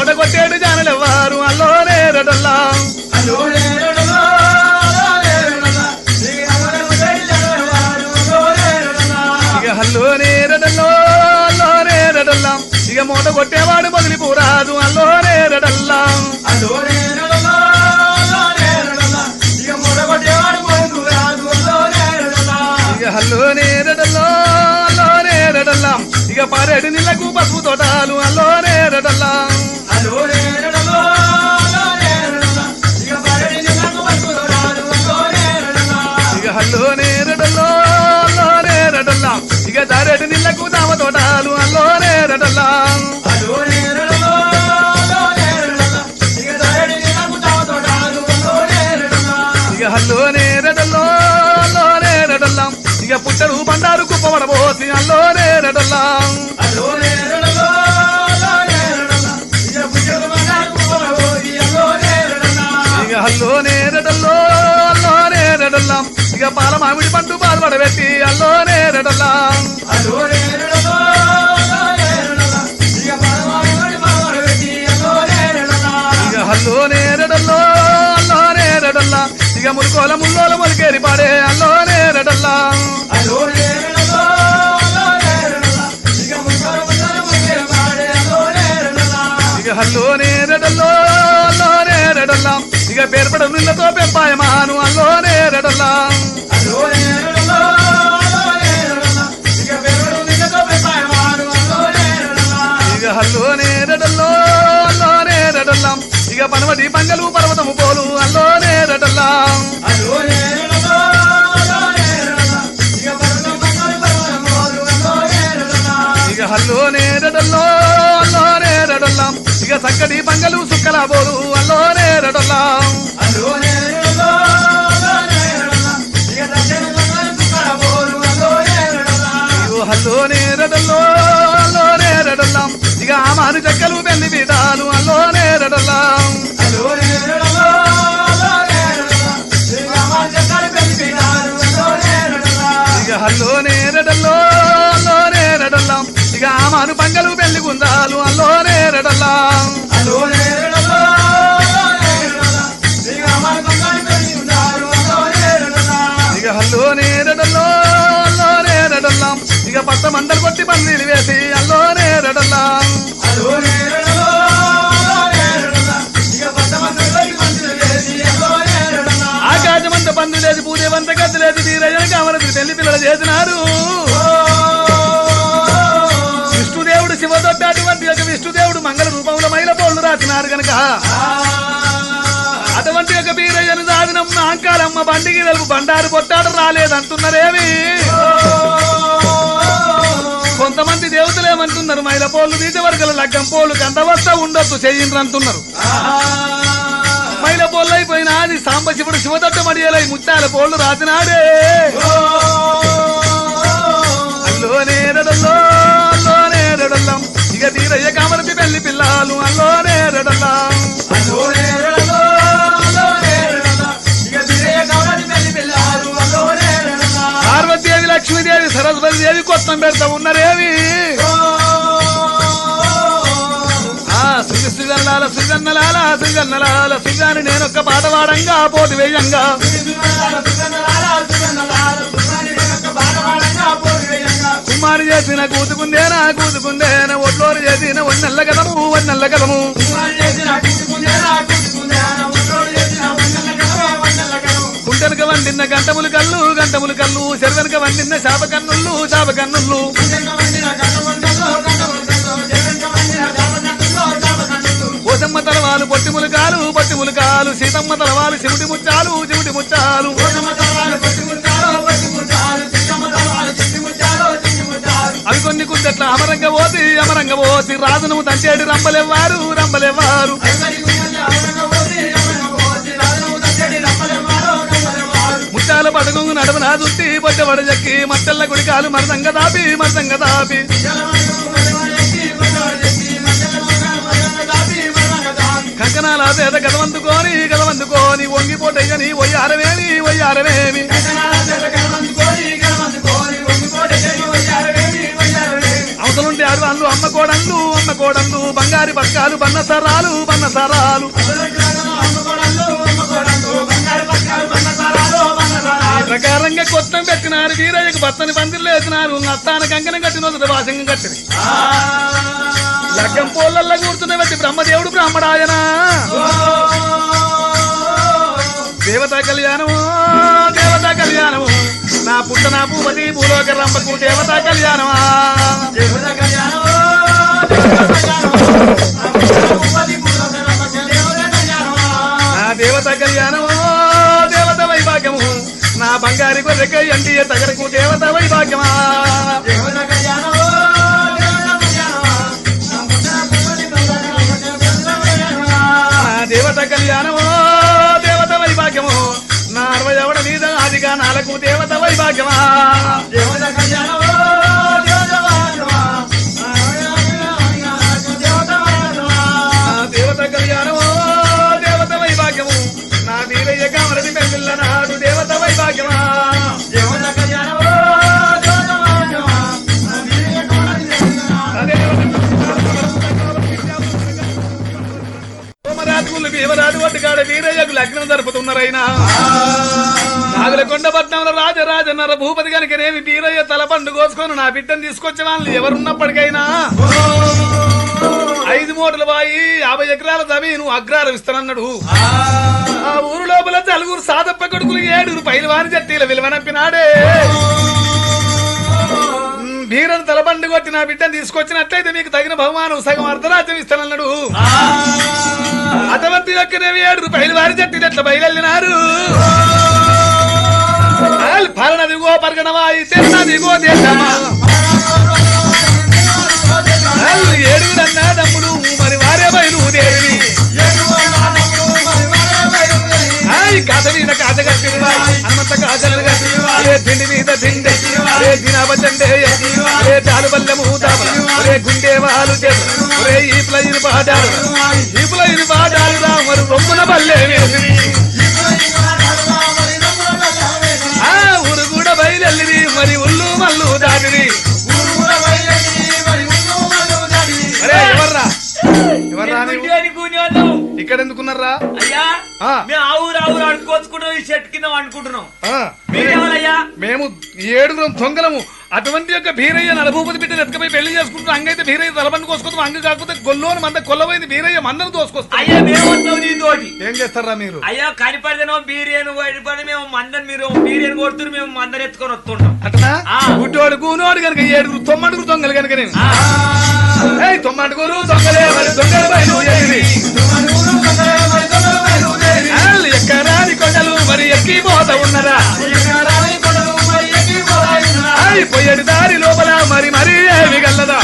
C: మూట కొట్టేడు జానలెవ్వారు అల్లోనే రడల్లా ఇక హల్లోనే రడల్లో అల్లోనే రడల్లా ఇక మూట కొట్టేవాడు మొదలి పూరాదు అల్లోనే రడల్లా ఇక హల్లోనే రడల్లో అల్లోనే రడల్లా ఇక పారేడు నీళ్లకు పసుపు తోటాలు అల్లోనే రడల్లా ఇక హల్లోనే రడల్లో అల్లోనే రడల్లా ఇక దారేడు నీళ్లకు దామ తోటాలు అల్లోనే రడల్లా ఇక హల్లోనే రడల్లో అల్లోనే రడల్లా ఇక పుట్టడు బండారు కుప్పబడబోసి అల్లోనే రడల్లా ఇక హల్లోనే రడల్లో అల్లోనే రడల్లా ఇక పాల మామిడి పండు పాలు పడబెట్టి అల్లోనే రడల్లా ఇక హల్లోనే రడల్లో అల్లోనే రడల్లా ఇక మురుకోల ముల్లోల మొలికేరి పాడే అల్లోనే రడల్లా ఇక హల్లోనే రడల్లో అల్లోనే రడల్లా ఇక పేర్పడ నిన్నతో పెంపాయమాను అల్లోనే రడల్లా ఇక హల్లోనే రడల్లో అల్లోనే రడల్లా ఇక పనవటి పంగలు పర్వతము పోలు అల్లోనే రడల్లా ఇక హల్లోనే రడల్లో అల్లోనే రడల్లా ఇక చక్కటి పంగలు సుక్కల పోలు అల్లోనే రడల్లా ఇగో హల్లోనే రడల్లో అల్లోనే రడల్లా ఇక ఆమాను చెక్కలు పెళ్లి పీఠాలు అల్లోనే రడల్లా ఇక హల్లోనే రడల్లో అల్లోనే రడల్లా ఇక ఆమాను పంగలు పెళ్లి గుందాలు అల్లోనే రడల్లా ఇక హల్లోనే రడల్లో అల్లోనే రడల్లా ఇక పట్ట మండలు కొట్టి పందిరి వేసి అల్లోనే రడల్లా ఆకాశమంత పందు లేదు పూజవంత గద్దు లేదు తీరయ్య కామరది పెళ్లి పిల్లలు చేసినారు విష్ణుదేవుడు శివదొడ్డ అటువంటి ఒక విష్ణుదేవుడు మంగళ రూపంలో మైల పోళ్ళు రాసినారు గనక అటువంటి ఒక బీరయ్యను సాధినమ్మ అంకాలమ్మ బండికి తెలుపు బండారు పొట్టాడు రాలేదంటున్నారేమి కొంతమంది దేవతలు ఏమంటున్నారు మైల పోళ్ళు తీసే వరకల లగ్గం పోలు కందవస్త ఉండొద్దు చెయ్యిండ్రు అంటున్నారు మైల పోళ్ళు అయిపోయినా అది సాంబశివుడు శివదొట్ట మడియలై ముత్యాల పోళ్ళు రాసినాడే అల్లోనే రడల్లో అల్లోనే రడల్లం ఇక తీరయ్య కామరతి పెళ్లి పిల్లలు అల్లోనే రడల్లం పార్వతీదేవి లక్ష్మీదేవి సరస్వతి దేవి కొత్తం పెడతా ఉన్నారేవి ఆ సుజ సుజన్నాల సుజన్నలాల సుజన్నలాల సుజాని నేనొక్క పాట వాడంగా పోటీ వేయంగా కుమారి చేసిన కూతుకుందేనా కూతుకుందేనా ఒట్లోరు చేసిన వన్నెల్ల కదము వన్నెల్ల కదము కుంటెనక వండిన గంటములు కళ్ళు గంటములు కళ్ళు చెరువెనక వండిన శాప కన్నుళ్ళు శాప కన్నుళ్ళు ఓసమ్మ తలవాలు పొట్టిములు కాలు పొట్టిములు కాలు సీతమ్మ తలవాలు శివుడి ముచ్చాలు శివుడి ముచ్చాలు అవి కొన్ని కుందట్ల అమరంగ పోసి అమరంగ పోసి రాజును తంచేడి రంబలెవ్వారు రంబలెవ్వారు ముత్యాల పడుగు నడుమన దుత్తి పొట్టబడ జక్కి మట్టెల్ల గుడికాలు మరదంగ దాపి మరదంగ దాపి కంకణాల పేద గదవందుకోని గదవందుకోని వంగిపోటయ్యని ఒయ్యారమేమి ఒయ్యారమేమి అవతలుంటే అడవ వాళ్ళు అమ్మ కోడళ్ళు అమ్మ కోడళ్ళు బంగారి బక్కాలు బన్నసరాలు బన్నసరాలు ఈ ప్రకారంగా కొత్తం పెట్టినారు వీరయ్యకు బత్తని పందిర్లు వేసినారు నత్తాన కంకణం కట్టిన వాసంగం కట్టింది లగ్గం పోలల్లో కూర్చున్న వ్యక్తి బ్రహ్మదేవుడు బ్రాహ్మడాయన దేవతా కళ్యాణము దేవతా కళ్యాణము నా పుట్ట నా భూపతి భూలోక రంభకు దేవతా కళ్యాణమా నా దేవత కళ్యాణము దేవత వైభాగ్యము నా బంగారి గొర్రెక ఎండి తగరకు దేవత వైభాగ్యమా నా దేవత కళ్యాణము దేవత వైభాగ్యము నా అరవై ఎవడ మీద ఆదిగా నాలకు దేవత వైభాగ్యమా నా దేవత కళ్యాణము దేవత వైభాగ్యము నా వీరయ్య కామరది పెళ్ళిళ్ళ నాడు దేవత వైభాగ్యమా సోమరాజులు భీమరాజు ఒడ్డుగాడ వీరయ్యకు లగ్నం జరుపుతున్నారైనా నాగులకొండ పట్నంలో రాజరాజన్నర భూపతి కనుకనేమి వీరయ్య తల పండు కోసుకొని నా బిడ్డను తీసుకొచ్చిన వాళ్ళు ఎవరున్నప్పటికైనా ఐదు మూటల బాయి యాభై ఎకరాల జమీను అగ్రాలు ఇస్తానన్నాడు ఆ ఊరు లోపల నలుగురు సాదప్ప కొడుకులు ఏడుగురు పైలవాని జట్టీల విలువనంపినాడే ఉమ్, వీరను తలబండి కొట్టి నా బిడ్డను తీసుకొచ్చినట్లయితే మీకు తగిన బహుమానం సగం అర్ధరాజ్యం ఇస్తానన్నాడు అతవంతి యొక్కనేవి ఏడు రూపాయలు వారి జట్టిలు ఎట్లా బయలుదేరినారు పరనదిగో పరగణమా తెన్నదిగో దేశమా వాళ్ళు ఏడుగురన్నా దమ్ముడు మరి వారే బయలుదేరి ఆయ్ కథ మీద కథ కట్టి హనుమంత కాజలు కట్టి అరే తిండి మీద తిండి అరే దినాబతండే అరే చాలు బల్లెము అరే గుండె వాళ్ళు అరే ఈ ప్లైన్ పాడారు ఈ ప్లైన్ పాడారు రా మరి రొమ్మున బల్లె వేసి ఆ ఊరు కూడా బయలుదేరి మరి ఉల్లు మల్లు దాటిరి అరే ఎవర్రా ఎవర్రా నీవు? ఇక్కడ ఎందుకున్నారా
B: అయ్యా
C: ఆ.
B: మేము ఆ ఊరు ఆ ఊరు అనుకోచుకుంటున్నాం ఈ చెట్టు కింద అనుకుంటున్నాం
C: ఆ,
B: మీరేమయ్యా
C: మేము ఏడుగురం దొంగలము అటువంటి యొక్క భీరయ్య నలభూపతి బిడ్డను ఎత్తుకపోయి పెళ్లి చేసుకుంటున్నాం అంగైతే భీరయ్య తలబండి కోసుకొస్తాం అంగ కాకపోతే గొల్లోని మంద కొల్లబోయింది భీరయ్య మందను దోసుకొస్తాం
B: అయ్యా మేము వస్తాం నీతోటి
C: ఏం చేస్తారా మీరు
B: అయ్యా కనిపడితేనో బీరియన్ పడి మేము మందని మీరు బీరియన్ కొడుతున్నారు మేము మందని ఎత్తుకొని వస్తుంటాం
C: అట్లా
B: ఆ.
C: గుడ్డోడు గూనోడు కనుక ఏడుగురు తొమ్మండుగురు దొంగలు కనుక నేను
B: ఆ,
C: ఏయ్ తొమ్మండుగురు దొంగలే మరి దొంగలు బయలు ఎగిరి. ఆల్ ఎక్కరాని కొండలు మరి ఎక్కిపోత ఉన్నరా ఆయ్ పొయ్యడి దారి లోపల మరి మరి ఏమి గల్లదా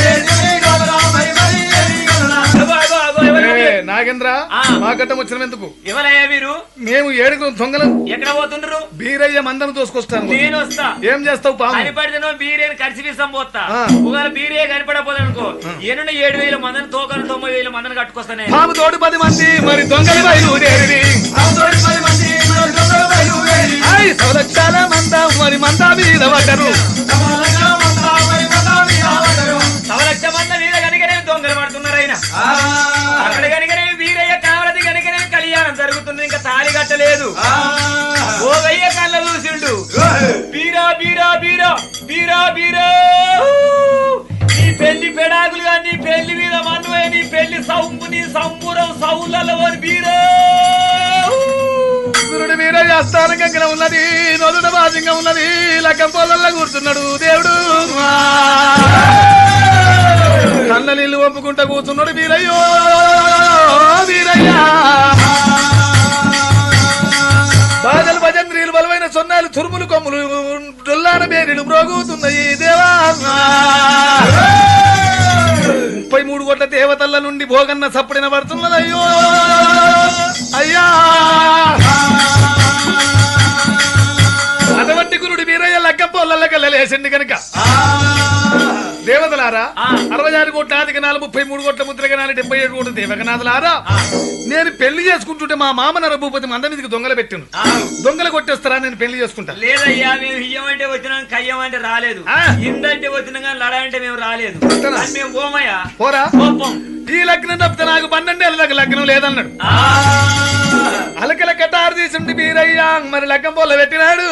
B: అగో, అగో, అగో, ఎవరు?
C: ఏ, నాగేంద్ర
B: ఆ.
C: మా గడ్డం వచ్చిన ఎందుకు
B: ఎవరయ్యా మీరు
C: మేము ఏడుగురు దొంగలం
B: ఎక్కడ పోతుండ్రు
C: బీరయ్య మందను తోసుకొస్తాను
B: నేను వస్తా
C: ఏం చేస్తావు పాము
B: కనిపడితేనో బీరియన్ కలిసి విసం పోతా
C: ఆ.
B: ఒకవేళ బీరే కనిపడపోతే అనుకో ఎన్నున్న ఏడు వేల మందిని తోకను తొంభై వేల మందిని కట్టుకొస్తానే
C: పాము తోడు పది మంది మరి దొంగలు బయలుదేరి ఆయ్ సవలక్షాల మంద మరి మంద మీద పడ్డరు
B: సవలక్ష మంది వీర కనుకనే దొంగలు పడుతున్నారు ఆయన అక్కడ కనుకనే వీరయ్య కావలది కనుకనే కళ్యాణం జరుగుతుంది ఇంకా తాళి కట్టలేదు ఓ వెయ్య కళ్ళ చూసిండు బీరా బీరా బీరా బీరా బీరా నీ పెళ్లి పెడాకులుగా నీ పెళ్లి మీద మన్నువే నీ పెళ్లి సౌంపు నీ సంబురం సౌలలో బీరా
C: గురుడు వీరయ్య స్థానం కంకణ ఉన్నది నొదుట బాసింగా ఉన్నది లక్కం పొలంలో కూర్చున్నాడు దేవుడు కళ్ళ నీళ్లు ఒప్పుకుంటా కూర్చున్నాడు వీరయ్యో వీరయ్య బాధలు భజంత్రీలు బలమైన సొన్నాలు తురుములు కొమ్ములు డొల్లాన బేరీలు మ్రోగుతున్నాయి దేవా ముప్పై మూడు కోట్ల దేవతల నుండి భోగన్న సప్పుడిన పడుతున్నదయ్యో అయ్యా అటువంటి గురుడు వీరయ్య లక్క పొల్లకల్లలేసింది కనుక దేవతలారా
B: ఆ.
C: అరవై ఆరు కోట్ల ఆదిగనాలు ముప్పై మూడు కోట్ల ముద్రగనాలు డెబ్బై ఏడు కోట్ల దేవగనాథులారా నేను పెళ్లి చేసుకుంటుంటే మా మామ నరభూపతి మంద మీదకి దొంగలు పెట్టిండు
B: ఆ.
C: దొంగలు కొట్టేస్తారా నేను పెళ్లి చేసుకుంటా
B: లేదయ్యా మేము ఇయ్యమంటే వచ్చినాం కయ్యమంటే రాలేదు
C: ఆ.
B: ఇందంటే వచ్చినాం కానీ లడంటే మేము రాలేదు
C: వస్తానా?
B: కానీ మేము పోమయ్యా
C: పోరా
B: కోపం
C: ఈ లగ్నం తప్పితే నాకు పన్నెండేళ్ళ దాకా లగ్నం లేదన్నాడు
B: ఆ.
C: అలకల కటారు తీసుండి మీరయ్యా మరి లగ్గం పోల పెట్టినాడు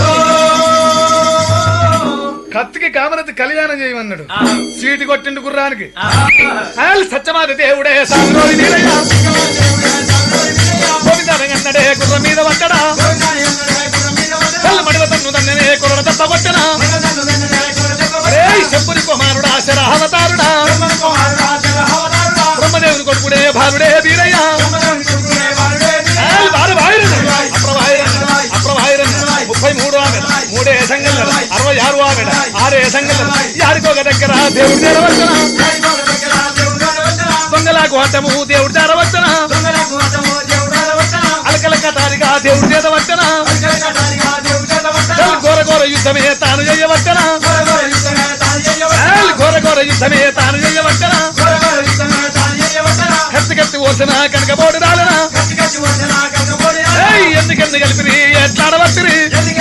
C: కత్తికి కామరతి కళ్యాణం చేయమన్నాడు
B: ఆ.
C: సీటు కొట్టిండు గుర్రానికి
B: ఆ.
C: ఆల్ సత్యమాత దేవుడే సాగులోని వీరయ్య. గోవిందరంగన్నడే గుర్రం మీద పట్టడా మడివ తన్ను తన్ననే కుర్ర తప్ప కొట్టనా రేయ్ చెప్పుని కుమారుడా శరావతారుడా బ్రహ్మదేవుని కొడుకుడే భారుడే వీరయ్య ఆల్ బారు బాయిరన్న, అప్రవాయిరన్న, అప్రవాయిరన్న. ముప్పై మూడు ఆమెడ మూడే సంగల్లర అరవై ఆరు ఆమెడ ఆరే సంగల్లర యారికొక దగ్గర దేవుడి తెరవచ్చన దొంగలకు అడ్డము దేవుడి తెరవచ్చన అలకల కటారిగా దేవుడి చేతవచ్చన ఘోర ఘోర యుద్ధమే తాను చేయవచ్చన ఘోర ఘోర యుద్ధమే తాను చేయవచ్చన కత్తి కత్తి ఓసిన కనకబోడి రాలనా ఏయ్, ఎందుకెందు కలిపిరి ఎట్లాడవచ్చిరి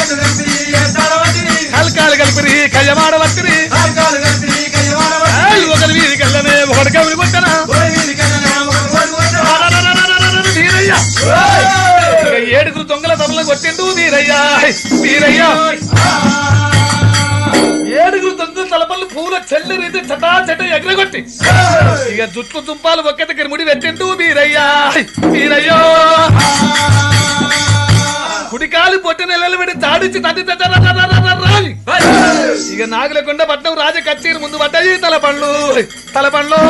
C: కలకాలు కలిపిరి కయ్యమాడవచ్చిరి ఏయ్, ఒకరి వీధి కల్లనే ఒకటి కవిని కొట్టనా వీరయ్య ఇక ఏడుగురు దొంగల తమల కొట్టిండు వీరయ్య వీరయ్య ఏడుగురు దొంగల తలపల్లు పూల చెల్లి రీతి చటా చట ఎగరగొట్టి ఇక జుట్లు తుంపాలు ఒక్క దగ్గర ముడి పెట్టిండు వీరయ్య వీరయ్యో కుడికాలు పొట్టి నెలలు పెట్టి తాడిచి తది రాని ఇక నాగులకొండ పట్నం రాజ కచ్చేరి ముందు పడ్డాయి తల పండ్లు తల పండ్లు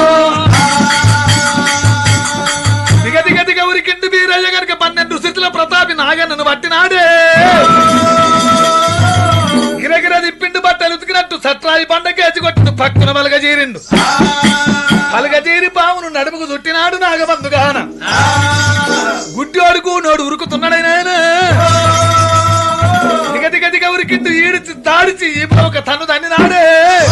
C: దిగ దిగ దిగ ఉరికిండు వీరయ్య గనుక పన్నెండు స్థితుల ప్రతాపి నాగన్నను పట్టినాడే గిరగిర తిప్పిండు బట్టలు ఉతికినట్టు సట్రాయి పండకేసి కొట్టిండు పక్కున మలగజీరిండు మలగజీరి పావును నడుముకు చుట్టినాడు నాగబంధుగాన గుడ్డోడుకు నోడు ఉరుకుతున్నాడైనా దిగ దిగ దిగ ఉరికిండు ఈడిచి తాడిచి ఈపులో ఒక తన్ను తన్నినాడే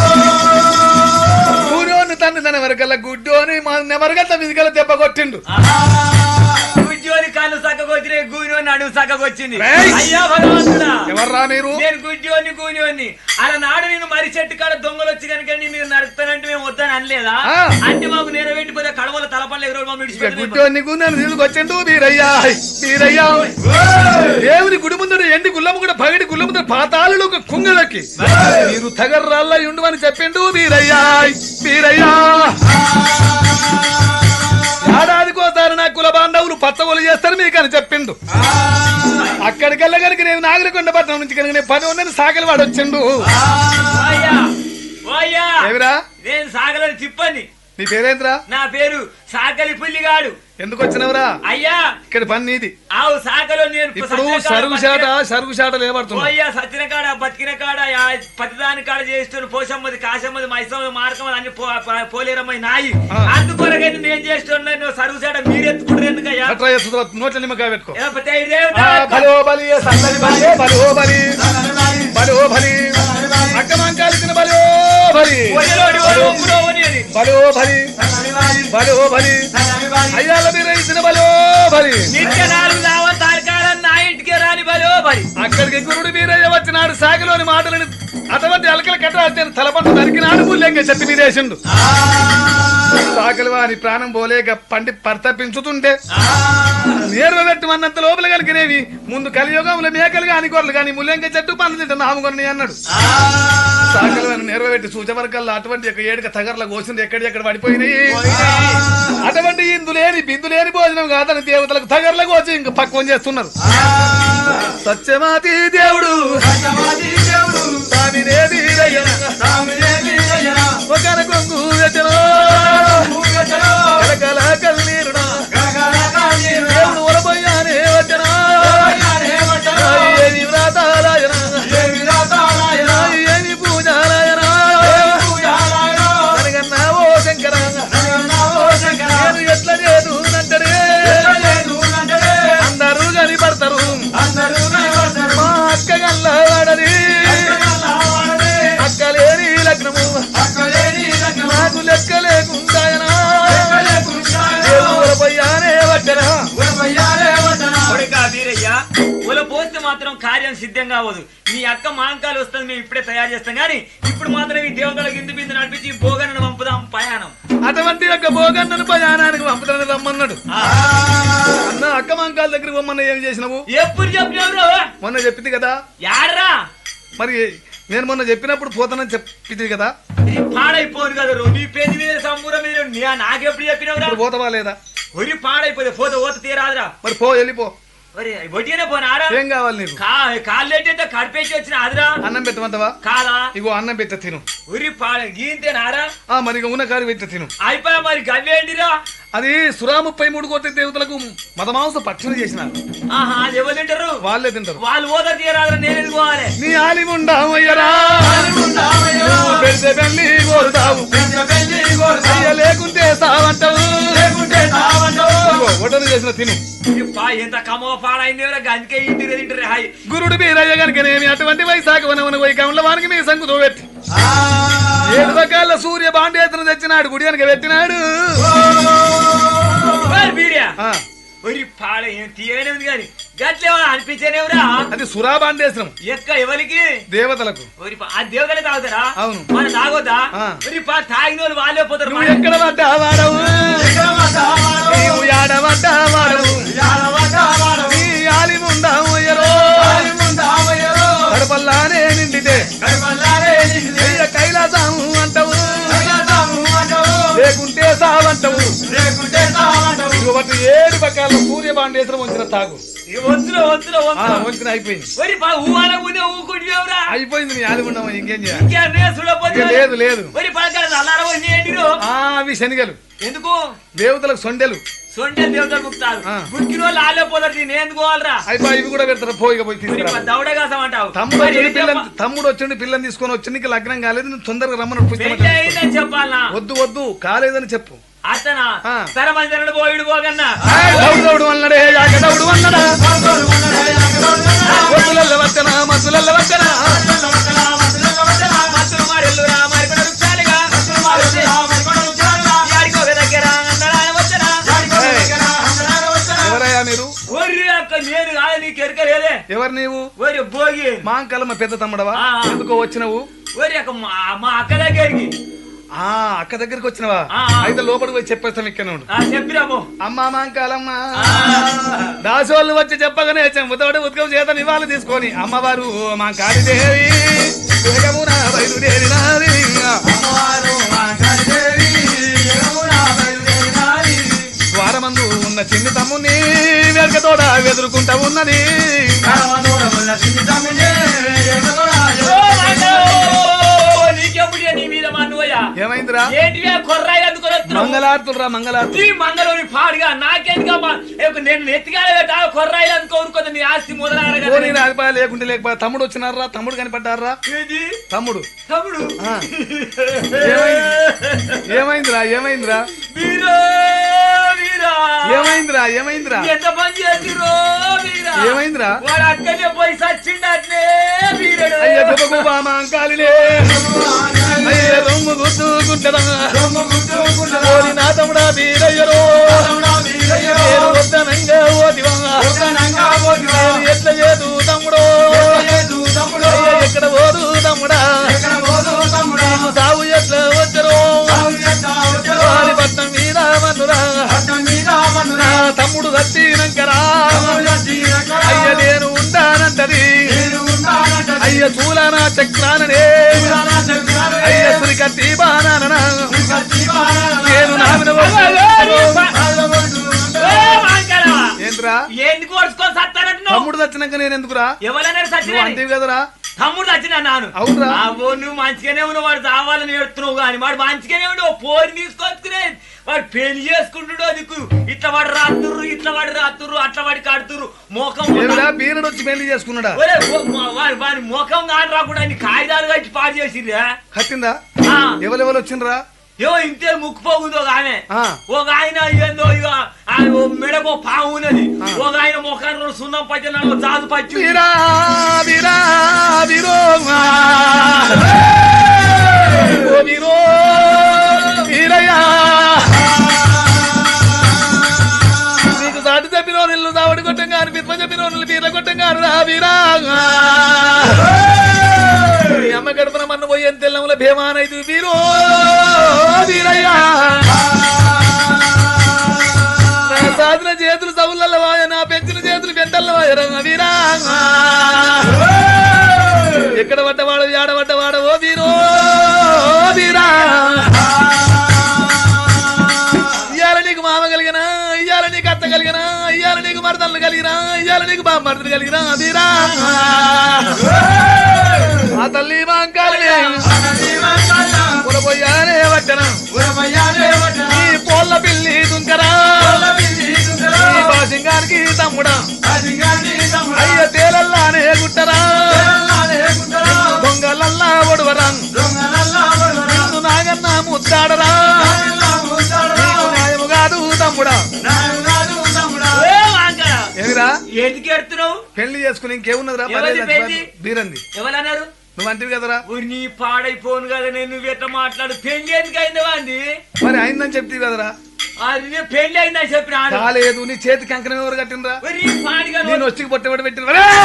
C: కూనోని తన్ని తన వరకల్లా గుడ్డోని మా నెమరగల్ల మీదికల్లా దెబ్బ కొట్టిండు
B: గుజ్జోని కాళ్ళు సక్కకొచ్చినాయి గూనోని అడుగు సక్కకొచ్చింది
C: రేయ్!
B: అయ్యా భగవంతుడా
C: ఎవర్రా మీరు
B: నేను గుడ్డివని గూనివని అలా నాడు నేను మరి చెట్టు కాడ దొంగలు వచ్చి కనుక నేను నరుకుతానంటే మేము వద్దని అనలేదా
C: ఆ.
B: అంటే మాకు నెరవేటిపోతే కడవల తలపల్లి ఎగురు మా
C: ఇక
B: విడిచిపెట్టి
C: గుడ్డోని గుండెను తీసుకొచ్చిండు వీరయ్యా వీరయ్యా దేవుని గుడి ముందర ఎండి గుల్లము కూడా పగడి గుల్ల ముందర పాతాళులు ఒక కుంగలకి మీరు తగర్రాళ్ళ ఉండుమని చెప్పిండు వీరయ్యా వీరయ్యా ఏడాదికోసారి నా కుల బాంధవులు పచ్చగోలు చేస్తారు మీకు అని చెప్పిండు అక్కడికి వెళ్ళగలిగి నేను నాగరికొండ పట్టణం నుంచి కనుక నేను పని ఉన్నది సాగలి వాడు వచ్చిండు
B: ఓయ్యా ఓయ్యా
C: ఏమిరా
B: నేను సాగలని తిప్పని
C: నీ పేరేంద్రా
B: నా పేరు సాకలి పుల్లిగాడు
C: ఎందుకు వచ్చినవరా
B: అయ్యా
C: ఇక్కడ పని నీది
B: ఆవు సాకలో నేను
C: ఇప్పుడు
B: సత్యన కాడ
C: సరుగు శాట
B: బతికిన-
C: సరుగు శాట లేబడుతున్నా
B: ఓయ్యా సత్యన కాడ బతికిన కాడ యా పతిదాని కాడ చేస్తున్న పోషమ్మది కాశమ్మది మైసమ్మది మార్కమ్మది అన్ని పో- పో- పోలేరమ్మాయి నాయి
C: ఆ.
B: అందుకొరకైతే నేను చేస్తున్నా నువ్వు సరుగు చేట మీరు ఎత్తుకుంటారు ఎందుకయ్యా
C: అట్లా చేస్తుందా నోట్ల నిమ్మకాయ పెట్టుకో
B: ఏ పతే ఈ దేవత?
C: ఆ, బలో బలి సన్నది బలి బలో బలి బలో బలి అక్కమంకాలు తిన బలో బలి
B: ఒడిలోడి వాడు ఒప్పుడో అని అని.
C: బలో బలి బలో బలి అయ్యాల మీరు ఇచ్చిన బలో బలి
B: నిత్య నాలుగు దావ తారకాలం నా ఇంటికి రాని బలో బలి
C: అక్కడికి గురుడు వీరయ్య వచ్చినాడు సాగిలోని మాటలని అటువంటి అలకల కట్ట తలపండు నరికినాడు మూల్యంగా చెట్టు మీదేసిండు సాకలి వారి ప్రాణం పోలేక పండి పర్తపించుతుంటే నేర్వ పెట్టమన్నంత లోపల కలిగినవి ముందు కలియుగంలో మేకలు కాని గొర్రెలు కానీ ముల్యంగా చెట్టు పండు తింటా నామకొని అన్నాడు సాకలి వారిని నేర్వ పెట్టి సూచవరకల్లా అటువంటి యొక్క ఏడుక తగర్ల కోసింది ఎక్కడి ఎక్కడ పడిపోయినాయి అటువంటి ఇందు లేని బిందు లేని భోజనం కాదని దేవతలకు తగర్ల కోసి ఇంక పక్వం చేస్తున్నారు సత్యమాతి దేవుడు స్వామినే వీరయ్య. ఒకన కొంగు వెచ్చను. కలకల కన్నీరునా. దేవుడు ఒలబోయానే వచ్చనా. ఏమి వ్రాతారాయన. ఏమి పూజారాయన. అనగన్నా ఓ శంకర. నేను ఎట్లా చేదు నంటనే. అందరూ కనిపడతారు మా అక్క గల్ల వాడది అక్క లేని లగ్నం
B: మాత్రం కార్యం సిద్ధం కావదు మీ అక్క మాంకాలు వస్తుంది మేము ఇప్పుడే తయారు చేస్తాం కానీ ఇప్పుడు మాత్రం ఈ దేవతలకు ఇందు బిందు నడిపించి ఈ భోగనను పంపుదాం ప్రయాణం
C: అటువంటి యొక్క భోగన్నను ప్రయాణానికి పంపుతానని రమ్మన్నాడు అన్న అక్క మంకాల దగ్గర పొమ్మన్న ఏం చేసినావు
B: ఎప్పుడు చెప్పినవరు
C: మొన్న చెప్పింది కదా
B: యాడరా
C: మరి నేను మొన్న చెప్పినప్పుడు పోతానని చెప్పింది కదా
B: ఇది పాడైపోను కదా రో. నీ పెళ్లి మీద సంబూరం మీద నీ- నాకెప్పుడు చెప్పినవరా
C: ఇప్పుడు పోతావా లేదా
B: ఒరి పాడైపోతే పోతే ఓత తీరాదురా
C: మరి పో వెళ్ళిపో
B: ఒరి వడ్డీనే పోనారా
C: ఏం కావాలి నీకు
B: కా కాళ్ళెట్టేస్తే కడిపేసి వచ్చిన ఆదిరా
C: అన్నం పెట్టమంటావా
B: కాదా
C: ఇగో అన్నం పెట్ట తిను
B: ఉరి పాడ గీంతేనారా
C: ఆ మరి ఇక ఉన్న కారు పెట్ట తిను
B: అయిపోయా మరి గవ్వేండిరా
C: అది సురా ముప్పై మూడు కోట్ల దేవతలకు మతమాంస పక్షులు చేసినారు
B: ఆహా అది ఎవరు తింటారు
C: వాళ్ళే తింటారు
B: వాళ్ళు ఓద తీరాదురా నేను ఎదుకోవాలి
C: నీ ఆలిముండామయ్యరా నువ్వు పెడితే పెళ్లి కోరుతావు అయ్య లేకుంటే సావంటావు ఇదిగో, వడ్డన చేసిన తిను
B: ఎంత కమో పాడైంది అందుకే ఇంటికి తింటారు హాయ్
C: గురుడు మీరయ్య గనుకనేమి అటువంటి వైశాఖ వనమున వైకంలో వానికి మీ సంగు పెట్టి ఏడు రకాల సూర్య బాండేతను తెచ్చినాడు గుడి వెనక పెట్టినాడు
B: ఓయ్ బీరియా
C: ఆ,
B: ఒరి పాడ ఏం తీయగానే ఉంది కానీ గట్లేమో అనిపించేనేవురా
C: అది సురా బాండేశ్వరం
B: ఎక్క ఎవరికి
C: దేవతలకు
B: ఒరి పా- ఆ దేవతలే తాగుతారా
C: అవును.
B: మన తాగొద్దా
C: ఆ.
B: ఒరి పా తాగిన వాళ్ళు వాళ్ళే పోతారు
C: నువ్వు ఎక్కడ పడ్డా వాడవు నీవు యాడ పడ్డా వాడవు నీ ఆలిముండాము ఎరో కడపల్లానే నిండితే అయ్య కైలాసము అంటావు లేకుంటే సావంటావు ఇదిగో బట్టి ఏడు పక్కల సూర్య బాండేశ్వరం వంచిన తాగు
B: ఇక వద్దులో వద్దులో
C: ఆ,
B: వద్దు
C: వంచిన అయిపోయింది
B: ఒరి పా ఊవాల ఊనే ఊకుంటున్నావురా
C: అయిపోయింది నీ ఆలిముండం ఇంకేం చేయాలి
B: ఇంకేం సుడపోతే
C: ఇక లేదు లేదు
B: ఒరి పడకాల అల్లార వచ్చి ఏంటిరు
C: ఆ అవి శనిగలు
B: ఎందుకు
C: దేవతలకు సొండెలు
B: సొంటే దేవతలు ముక్తారు
C: ఆ.
B: బుక్కిన వాళ్ళు ఆలే పోతారు నేను ఎందుకు పోవాలరా
C: అయిపోయి ఇవి కూడా పెడతారు పోయిగా పోయి
B: ఒరి
C: తీసుకురా
B: పా దౌడగాసం అంటావు
C: తమ్ముడు
B: మరి
C: వచ్చిండు
B: ఏం
C: పిల్లని
B: చెప్ప-
C: తమ్ముడు వచ్చిండు పిల్లని తీసుకొని వచ్చి నీకు లగ్నం కాలేదు నువ్వు తొందరగా రమ్మని
B: పెళ్ళి
C: పుస్తకం
B: అయిందని చెప్పాలనా
C: వద్దు వద్దు కాలేదని చెప్పు
B: అతనా
C: ఆ.
B: సరే మంచి పోయిడు పోగన్నా
C: ఏయ్, దౌడు దౌడు అన్నడే యాక దౌడు అన్నడా వద్దులల్ల వచ్చనా మద్దులల్ల వచ్చనా
B: మత్తులు మారెల్లురా మారిపోయిన వృక్షాలుగా. యాడికో ఒక దగ్గర అందరా వచ్చరా.
C: ఎవరయ్యా మీరు
B: ఒర్రి అక్క నేను కాదు నీకు ఎరకలేదే
C: ఎవరు నీవు
B: ఒరి భోగి
C: మాంకలమ్మ పెద్ద తమ్ముడవా
B: ఆ.
C: ఎందుకో వచ్చినవు
B: ఒరి అక్క మా మా అక్క దగ్గరికి
C: ఆ అక్క దగ్గరికి వచ్చినవా
B: ఆ, ఆ.
C: అయితే లోపలికి పోయి చెప్పేస్తాం ఇక్కడ ఉండు
B: ఆ, చెప్పిరాము
C: అమ్మా మాంకాలమ్మ దాసోళ్ళు వచ్చి చెప్పగానే చెంబుతోటి ఉద్గం చేత నివాళి తీసుకొని అమ్మవారు మా కాళీదేవి వేగమున బయలుదేరినాది ద్వారమందు ఉన్న చిన్ని తమ్ముని వెనకతోడ వెదురుకుంటా ఉన్నది
B: ఓ మాతో! నీకెప్పుడు నీ మీద మా అన్నయ్య.
C: ఏమైందిరా
B: ఏంటివే కొర్రాయి అందుకొని వస్తున్నావు?
C: మంగళార్తులు రా మంగళార్తులు
B: ఈ మంగళూరి పాడుగా నాకెందుకమ్మా ఏ, నేను నెత్తిగానే పెట్టా కొర్రాయి అనుకోరుకుంది నీ ఆస్తి
C: పోనీ
B: మొదలడగా
C: రాకపోయా లేకుంటే లేకపోయా తమ్ముడు వచ్చినారా తమ్ముడు కనిపడ్డారా
B: ఏది
C: తమ్ముడు
B: తమ్ముడు
C: ఆ. ఏమైంది? ఏమైందిరా ఏమైందిరా
B: వీరో వీరా
C: ఏమైందిరా ఏమైందిరా
B: ఎంత పని చేసిరో వీరా
C: ఏమైందిరా?
B: వాడు అక్కడే పోయి సచ్చిండట్లే వీరుడు
C: అయ్య గుబగుబా మాంకాలిలే అయ్య రొమ్ము గుద్దుకుంటదా ఓరి నా తమ్ముడా వీరయ్యరో నేను వద్దనంగా ఓదివా నేను ఎట్ల చేదు తమ్ముడో అయ్య ఎక్కడ పోదు తమ్ముడా నీకు సాగు ఎట్లా వచ్చరో వారి పట్నం మీద మన్నురా నా తమ్ముడు సచ్చినంకరా అయ్య నేను ఉంటానంటది అయ్య చూలనా చక్రాననే అయ్య సురికత్తి బాణాననా నేను నామిన
B: ఓ మాంకరా!
C: ఏంద్రా
B: ఎందుకు ఓడుచుకొని సత్తానంటు నువ్వు
C: తమ్ముడు చచ్చినాక నేను ఎందుకురా
B: ఎవరైనా
C: నువ్వు
B: సచ్చిన
C: అంతేవి కదరా
B: తమ్ముడు వచ్చిన నాను
C: అవునురా.
B: అవో నువ్వు మంచిగానే ఉన్నావు వాడు చావాలని ఏడుతున్నావు కానీ వాడు మంచిగానే ఉండి ఓ పోరి తీసుకొచ్చుకునే వాడు పెళ్లి చేసుకుంటుడో దిక్కు ఇట్లా వాడు రాత్తుర్రు ఇట్లా వాడు రాత్తుర్రు అట్లా వాడి కడుతుర్రు మోకం
C: ఏమిరా బీరుడు వచ్చి పెళ్లి చేసుకున్నాడా
B: ఒరే, ఓ, మా- వాడి వాడి ముఖం కాని రాకుండా అన్ని కాగితాలు కట్టి పాడు చేసిర్రా
C: కట్టిందా
B: ఆ,
C: ఎవరెవరు వచ్చిండ్రా
B: ఏవో ఇంతే ముక్కుపోకుందో ఒక ఆమె
C: ఆ.
B: ఒక ఆయన ఏందో ఇక ఆ ఓ మెడకో పాము ఉన్నది ఒక ఆయన ముఖాన్ని సున్నం పట్టిన జాదు పచ్చి
C: వీరా వీరా వీరో ఓ వీరో వీరయ్యా నీకు సాటి చెప్పిన నిల్లు దావడి కొట్టం గారు పిత్మ చెప్పిన రోజులు బీర్ల కొట్టం గారు రా బీరా ఈ అమ్మ గడపన మన్న పోయి తెల్లముల భీమానైదు బీరో బీరయ్యా నా సాధన చేతులు సవులలో వాయ నా పెంచిన చేతులు పెంటల్లో వాయ రంగ వీరా ఎక్కడ పడ్డవాడు ఆడబడ్డవాడ ఓ వీరో వీరా ఇయ్యాల నీకు మామ కలిగినా ఇయ్యాల నీకు అత్త కలిగినా ఇయ్యాల నీకు మరదలు కలిగినా ఇయ్యాల నీకు బామ్మర్దలు కలిగినా వీరా ఆ తల్లి మాంకాలనే పొలపోయానే వట్టన ఈ పోళ్ళ పిల్లి దుంకరా ఈ బాసింగానికి తమ్ముడా అయ్య తేలల్లానే గుట్టరా దొంగలల్లా ఒడవరా నిన్ను నాగన్న ముద్దాడరా నీకు న్యాయము కాదు తమ్ముడా
B: ఏ వాంకర,
C: ఏమిరా
B: ఎందుకు ఎడుతున్నావు
C: పెళ్లి చేసుకుని ఇంకేమున్నదిరా
B: ఎవరిది పెళ్లి?
C: బీరంది
B: ఎవరన్నారు
C: నువ్వు అంటివి కదరా
B: ఊరి నీ పాడైపోను కదా నేను నువ్వు ఎట్లా మాట్లాడు పెళ్లి ఎందుకు అయింది వాంది
C: మరి అయిందని చెప్తీవి కదరా
B: అది నీ పెళ్లి అయిందని చెప్పిన ఆడు.
C: కాలేదు నీ చేతికి అంకణం ఎవరు కట్టినరా
B: ఊరి నీ పాడిగా
C: నేను
B: నువ్వు-
C: వచ్చి పొట్టబడి పెట్టిన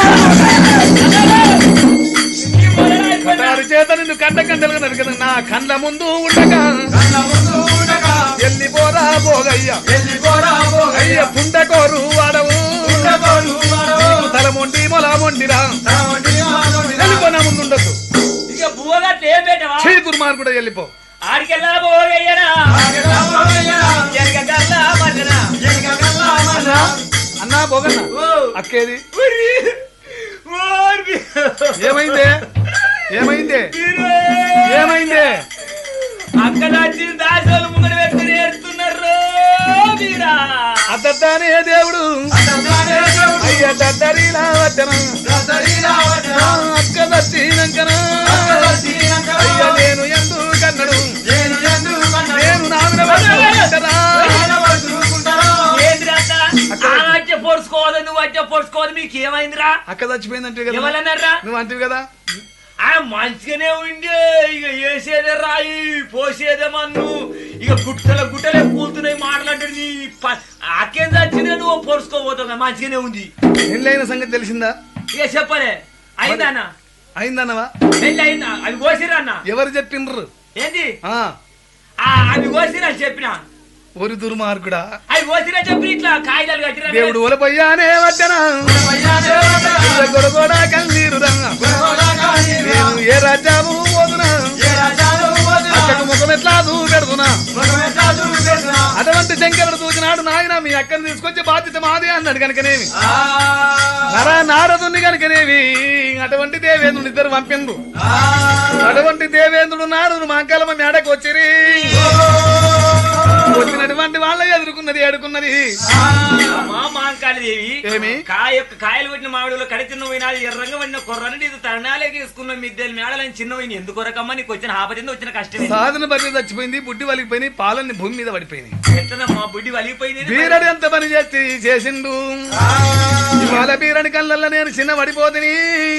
B: నీ మొదలు అయిపోయినా.
C: వారి చేత నిన్ను కండ కండలుగా నరికదు నా కండ్ల ముందు ఉండగా ఎల్లిపోరా పోగయ్య అయ్య పుండకోరు వాడవు నీకు తల మొండి మొల మొండిరా వెళ్ళిపో నా ముందు ఉండొద్దు
B: ఇక బువ్వగట్లు ఏం పెట్టవా
C: చీ దుర్మార్గుడు వెళ్ళిపో
B: ఆడికెళ్ళా పోగయ్యరా ఎనకగల్లా మల్లెనా.
C: అన్నా అన్నా పోగన్న
B: ఓ.
C: అక్కేది
B: ఊరి. ఊరి.
C: ఏమైందే ఏమైందే
B: మీరు.
C: ఏమైందే
B: అక్క నచ్చిన దాసోలు ముంగడు పెట్టుకుని ఏడుతున్నారు మీరా
C: అద్దనే దేవుడు అయ్య దద్దరిలా వద్దన అక్క దచ్చినంకన అయ్య నేను ఎందు కన్నడు నేను నామిన పట్టుకుంటరా.
B: ఏందిరా అక్క? ఆ వచ్చే పొడుచుకోవాలి నువ్వు వచ్చే పొడుచుకోవాలి మీకు ఏమైందిరా
C: అక్క చచ్చిపోయిందంటే కదా
B: ఎవరన్నారా
C: నువ్వు అంటివి కదా
B: ఆ మంచిగానే ఉండే ఇక వేసేదే రాయి పోసేదే మన్ను ఇక గుట్టల గుట్టలే కూలుతున్నాయి మాట్లాడి నీ ప- అక్కేం చచ్చిందే నువ్వు పొడుచుకోబోతావు కదా, మంచిగానే ఉంది
C: పెళ్ళైన సంగతి తెలిసిందా
B: ఇక చెప్పలే అయిందన్న
C: అయిందన్నవా
B: పెళ్ళి అయిందా అవి కోసిరా అన్న
C: ఎవరు చెప్పిండ్రు
B: ఏంది
C: ఆ
B: ఆ, అవి కోసిరా చెప్పిన
C: ఒరి దుర్మార్గుడా
B: అవి కోసిరా చెప్పిన ఇట్లా కాగితాలు కట్టిరా
C: దేవుడు ఒలపోయానే వద్దన గొడగొడ కన్నీరు నేను ఏ రాజ్యాము పోదునా అక్కకు ముఖం ఎట్లా పెడుతున్నా అటువంటి శంకరుడు చూసినాడు నాయన మీ అక్కని తీసుకొచ్చే బాధ్యత మాదే అన్నాడు కనుకనేమి నర నారదుని కనుకనేవి అటువంటి దేవేంద్రుడు ఇద్దరు పంపిండు అటువంటి దేవేంద్రుడు నాడు మాంకాలమ్మ మేడకు వచ్చిరి వచ్చినటువంటి వాళ్ళ ఎదుర్కొన్నది ఎడుకున్నది
B: మా మాంకాళిదేవి
C: ఏమి?
B: కాయ యొక్క కాయలు కొట్టిన మామిడిలో కడి చిన్న పోయినా ఎర్రంగా పడిన కొర్రని ఇది తరణాలే తీసుకున్న మిద్దెలు మేడలని చిన్న పోయిన ఎందుకు కొరకమ్మా నీకు వచ్చిన ఆపతింద వచ్చిన కష్టమే
C: సాధన బట్టి చచ్చిపోయింది బుడ్డి వలిగిపోయినాయి పాలన్నీ భూమి మీద పడిపోయినాయి
B: ఎట్లనమ్మా బుడ్డి వలిగిపోయింది
C: బీరడు ఎంత పని చేసి చేసిండు ఇవాళ బీరడి కళ్ళల్లో నేను చిన్న పడిపోతుని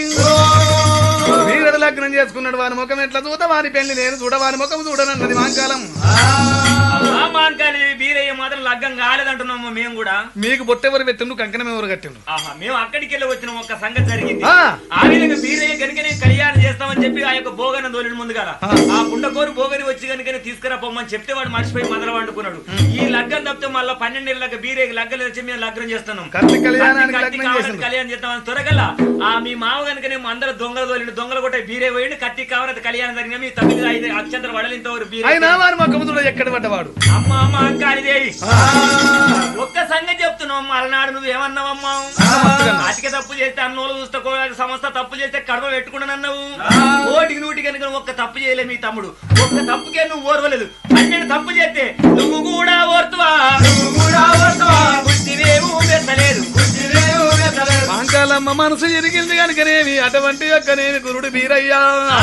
C: బీరడు లగ్నం చేసుకున్నాడు వాని ముఖం ఎట్లా చూత వాని పెళ్లి నేను చూడ వాని ముఖం చూడనన్నది మాంకాలం
B: మా మాంకాళిదేవి బీరయ్య మాత్రం లగ్గం కాలేదంటున్నాము మేము కూడా
C: మీకు బొట్టెవరు పెట్టిండు కంకణం ఎవరు కట్టిండు
B: ఆహా మేము అక్కడికి వెళ్ళి వచ్చిన ఒక సంగతి జరిగింది
C: ఆ.
B: ఆ విధంగా బీరయ్య కనుకనే కళ్యాణం చేస్తామని చెప్పి ఆ యొక్క భోగన దోలిన ముందు కదా
C: ఆ.
B: ఆ పుండకోరు భోగని వచ్చి కనుకనే తీసుకురా పొమ్మని చెప్తే వాడు మర్చిపోయి మొదలు వండుకున్నాడు ఈ లగ్గం తప్పితే మళ్ళీ పన్నెండేళ్ళకి బీరయ్య లగ్గం వచ్చి మేము లగ్నం చేస్తున్నాం
C: కత్తి కళ్యాణానికి
B: కత్తి
C: లగ్నం
B: కావాలని
C: చేసిండు
B: కళ్యాణం చేస్తామని త్వరగల్లా ఆ మీ మామ కనుకనే అందరూ దొంగలు తోలిండు దొంగలు కొట్టే బీరే పోయిండు కత్తి కావాలని కళ్యాణం జరిగిన మీ తొమ్మిది ఐదు అక్షంతర వడలింతవరకు బీరే
C: అయినా వాని ముఖం చూడ ఎక్కడ పడ్డవాడు
B: అమ్మ అమ్మ అంకాలిదేవి ఒక్క సంగతి చెప్తున్నావు అలనాడు నువ్వు ఏమన్నావమ్మా అతిక తప్పు చేస్తే అన్నోళ్ళు చూస్తే కూడా సంస్థ తప్పు చేస్తే కడవ పెట్టుకున్నానన్నావు ఓటికి నూటి కనుక ఒక్క తప్పు చేయలే మీ తమ్ముడు ఒక్క తప్పుకే నువ్వు ఓర్వలేదు పన్నెండు తప్పు చేస్తే నువ్వు కూడా ఓర్తువా నువ్వు కూడా ఓర్తువా బుద్ధివేమూ మెత్తలేదు బుద్ధివేమూ మెత్తలేదు
C: మాంకాలమ్మ మనసు ఎరిగింది కనుకనేమి అటువంటి యొక్కనేమి గురుడు బీరయ్యా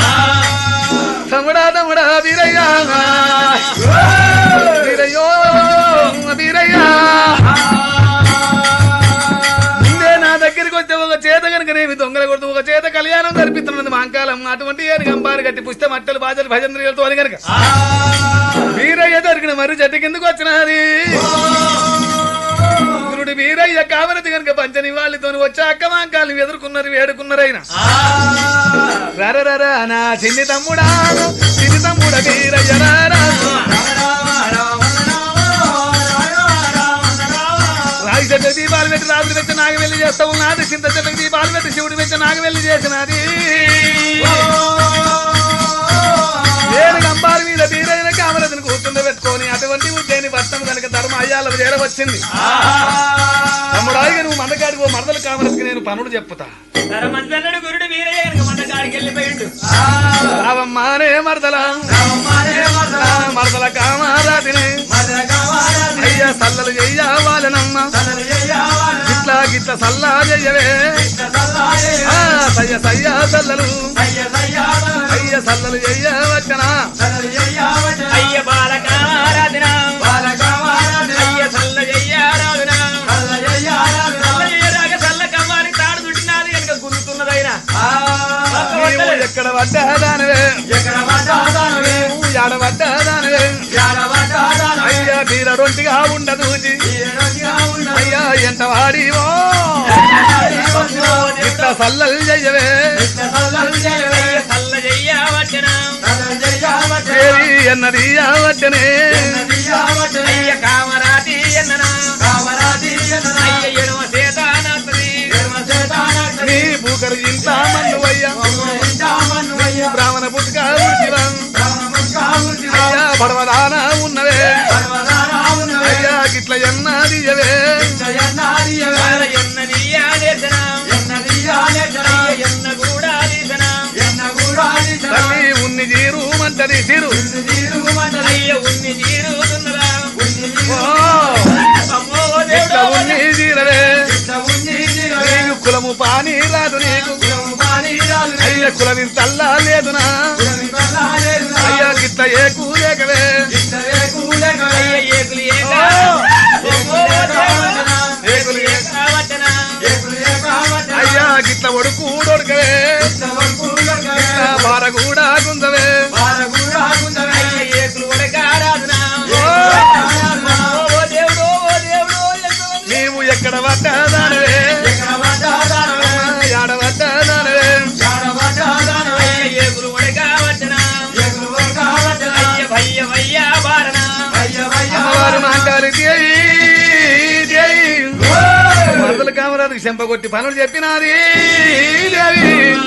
C: తమ్ముడా తమ్ముడా బీరయ్యా బీరయ్యో బీరయ్యా ముందే నా దగ్గరికి వచ్చే ఒక చేత కనుకనేమి దొంగల కొడుతూ ఒక చేత కళ్యాణం జరిపిస్తున్నది మాంకాలం అటువంటి ఏది గంబారు కట్టి పుష్ట మట్టలు బాజలు భజంద్రియాలతో అని కనుక వీరయ్య దొరికిన మరి చెట్టు కిందకు వచ్చినది గురుడు గురుడు వీరయ్య కామరతి గనుక పంచని వాళ్ళతో వచ్చి అక్క మాంకాలు ఎదుర్కొన్నారు వేడుకున్నారైనా రరరర నా చిన్ని తమ్ముడా చిన్ని తమ్ముడ వీరయ్య రారా రాగి చెట్ల దీపాలు పెట్టి రాత్రి పెట్టి నాగవెల్లి చేస్తా ఉన్నది చింత చెట్ల దీపాలు పెట్టి శివుడు పెట్టి నాగవెల్లి చేసినది నేను గంబారి మీద వీరైన కామరతిని కూర్చుండ పెట్టుకొని అటువంటి ఉద్దేని భర్తం కనుక ధర్మ అయ్యాల చేరవచ్చింది తమ్ముడాయిగా నువ్వు మందకాడికి ఓ మరదలు కామరతికి నేను పనులు చెప్పుతా
B: మంచి గురుడు వీరయ్య కనుక మన కాడికి వెళ్ళిపోయిండు
C: రావమ్మానే మరదల మరదల కామారాతిని అయ్యా సల్లలు చెయ్యావాలనమ్మ గిట్లా గిట్ల సల్లా చెయ్యవే ఆ, సయ్య సయ్య సల్లలు అయ్య సల్లలు చెయ్యవచ్చనా
B: అయ్య బాలకారాధన అయ్య సల్ల చెయ్యారాధన సల్ల చెయ్యరాక సల్ల కమ్మాని తాడు చుట్టినాది కనుక గుర్తున్నదైనా
C: నీవు ఎక్కడ పడ్డాదానవే నువ్వు ఎడ పడ్డాదానవే అయ్యా తీర రొంటిగా ఉండదు అయ్యా ఎంత వాడివో ఇట్లా సల్లలు చెయ్యవే
B: అయ్య సల్ల చెయ్యవచ్చన
C: ఏరి ఎన్నది వచ్చనే
B: అయ్య కామరాతి ఎన్ననా అయ్య ఎడమ సేతానాత్రి
C: నీ బూకరు ఇంత మన్నువయ్యా బ్రాహ్మణ పుట్టుక అయ్యా పడవదాన ఉన్నవే అయ్యా గిట్ల ఎన్నది ఇయ్యవే
B: వాళ్ళ ఎన్న నీయాదేశన అయ్య ఎన్న కూడా దీసన
C: తల్లి ఉన్ని జీరు మంటది సిరు
B: అయ్య ఉన్ని తీరుతున్నదా
C: ఓ,
B: అమ్మో
C: ఇట్ల
B: దేవుడా
C: ఉన్ని జీరవే నీకు కులము పాని రాదు నీకు అయ్య కులమి తల్లా లేదునా అయ్యా గిట్ల ఏ కూలేకవే
B: అయ్య ఏకులు ఏక అమ్మో దేవుడా ఏకులు ఏక వచన
C: అయ్యా గిట్ల ఒడుకు ఒడకవే గిట్ల బార కూడా గుందవే
B: అయ్య ఏకులు ఉడకారాధన
C: ఓ,
B: ఓ దేవుడో ఓ దేవుడో ఎంతమంది
C: నీవు ఎక్కడ పడ్డాదానవే ఆడ పడ్డాదానవే
B: అయ్య ఏకులు ఉడకావచన అయ్య భయ్య భయ్య బారణ
C: అమ్మవారు మాంకాలి దేయి దేయి మరదలు కామరాదుకి చెంపగొట్టి పనులు చెప్పినాది దేవి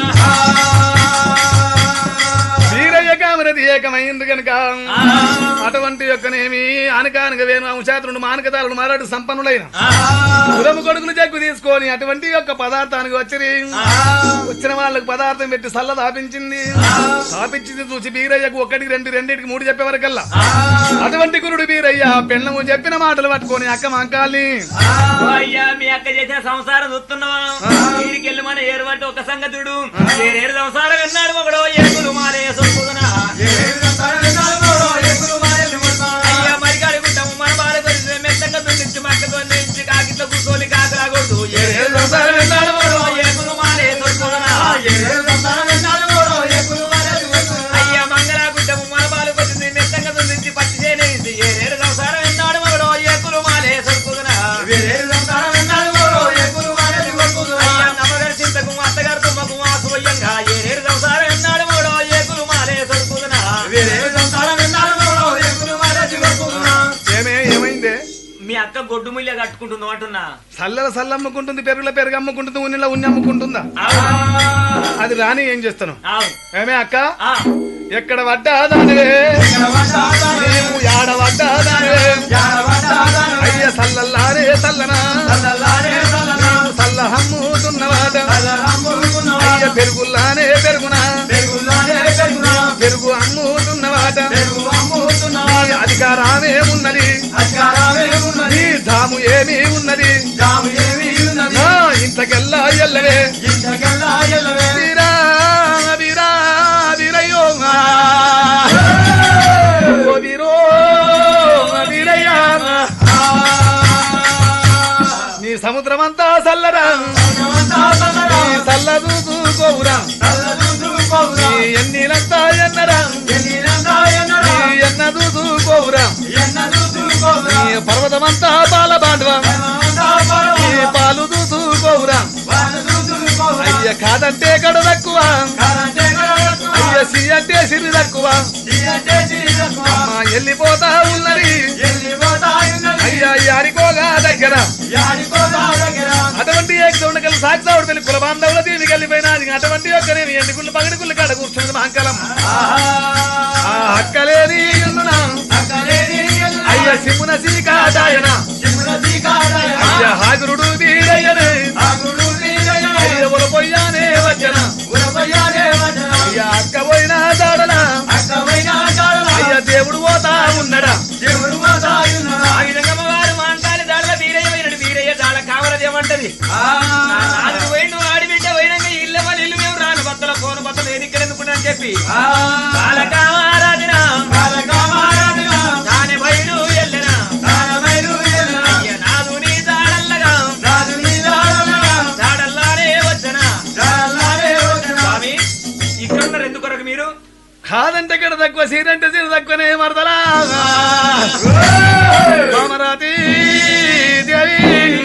C: వీరయ్య కామరది ఏకమైంది కనుక అటువంటి యొక్కనేమి ఆనకానక వేణు అంశాత్రుడు మానకదారుడు మారాడు సంపన్నులైన కులము కొడుకులు జగ్గు తీసుకొని అటువంటి యొక్క పదార్థానికి వచ్చిరి వచ్చిన వాళ్ళకి పదార్థం పెట్టి సల్ల దాపించింది దాపించింది చూసి బీరయ్యకు ఒకటికి రెండు రెండింటికి మూడు చెప్పే వరకల్లా అటువంటి గురుడు బీరయ్య పెళ్ళము చెప్పిన మాటలు పట్టుకొని అక్క మంకాల్ని
B: ఓ అయ్యా మీ అక్క చేసిన సంసారం చూస్తున్నావా వీడికి వెళ్ళి మన ఏరువంటే ఒక సంగతుడు ఏరేరు సంసారం విన్నాడు ఒకడో ఏకులు మారే సొప్పుదునా అయ్యా మరి కడుగుంటాము మన బాల గురించి మెత్తగా దున్నించి మక్కతో నుంచి కాకితో కూర్చొని కాకలాగొద్దు ఏరేరు సంసారం విన్నాడు ఒకడో ఏకులు మారే సొప్పుదునా అయ్యా మంగళాగుంటము మన బాల గురించి మెత్తగా దున్నించి పచ్చి చేనేసి ఏరేరు సంసారం విన్నాడు ఒకడో ఏకులు మారే సొప్పుదునా అయ్యా నమ్మగారి చింతకు అత్తగారు తుమ్మకు ఆసువయ్యంగా ఏరేరు సంసారం విన్నాడు మూడో ఏకులు మారే సరుకుదునా
C: ఏమే ఏమైందే
B: మీ అక్క గొడ్డు ముళ్ళ కట్టుకుంటుందో అంటున్నా
C: సల్లల సల్ల అమ్ముకుంటుంది పెరుగుల పెరుగు అమ్ముకుంటుంది ఉన్నిలా ఉన్ని అమ్ముకుంటుందా అది రాని ఏం చేస్తాను
B: అవును
C: ఏమే అక్క
B: ఆ,
C: ఎక్కడ పడ్డాదానివే నీవు యాడ పడ్డాదానివే అయ్య సల్లల్లారే సల్లనా నీవు సల్ల హమ్ముతున్నవాట అయ్య పెరుగుల్లానే పెరుగునా పెరుగు అమ్ముతున్నవాట నీ అధికారమే ఉన్నది నీ ధాము ఏమీ ఉన్నది నా ఇంతకెల్లా ఎల్లవే వీరా వీరా వీరయ్యో ఓ వీరో వీరయ్యా నీ సముద్రమంతా సల్లరా నీ సల్ల చూసుకోవురా నీ ఎన్నిలంతా ఎన్నరా నీ ఎన్న చూసుకోవురా నీ పర్వతమంతా బాల బాండవ తక్కువ అమ్మ వెళ్ళిపోతా ఉన్నది అయ్యా యాడికోగా దగ్గర అటువంటి ఏకదొండకలు సాక్షావుడు పెళ్లి కుల బాంధవుల దీనికి వెళ్ళిపోయినది అటువంటి యొక్కనేమి ఎండుకుళ్ళు పగడికుళ్ళు కాడ కూర్చున్నది మహంకాలం ఆ అక్కలేని ఇల్లునా అయ్య సిమ్మున సీకాదాయన అయ్య హాగురుడు వీరయ్యనే అయ్య ఉలపోయ్యానే వచ్చన అయ్య అక్క పోయినా దాడన అయ్య దేవుడు పోతా ఉన్నడా
B: ఆ విధంగా వారు మాంకాలి దాళ్ళ వీరయ్య పోయినడు వీరయ్య దాళ్ళ కావలది ఏమంటది నాలుగు పోయిండు ఆడి బిడ్డ పోయినాక ఇల్లు మన ఇల్లు మేము రాను బత్తల ఫోన్ బత్తలు ఏది ఇక్కడ ఎందుకున్నా అని చెప్పి వాళ్ళ కావారాధిన దాని బయలు ఎల్లెన అయ్య నాదు నీ దాడల్లగా దాడల్లానే వచ్చన స్వామి ఇక్కడ ఉన్నారు ఎందుకొరకు మీరు
C: కాదంటే ఇక్కడ తక్కువ సీరంటే సీర తక్కువనే మరదలా కామరాతి దేవి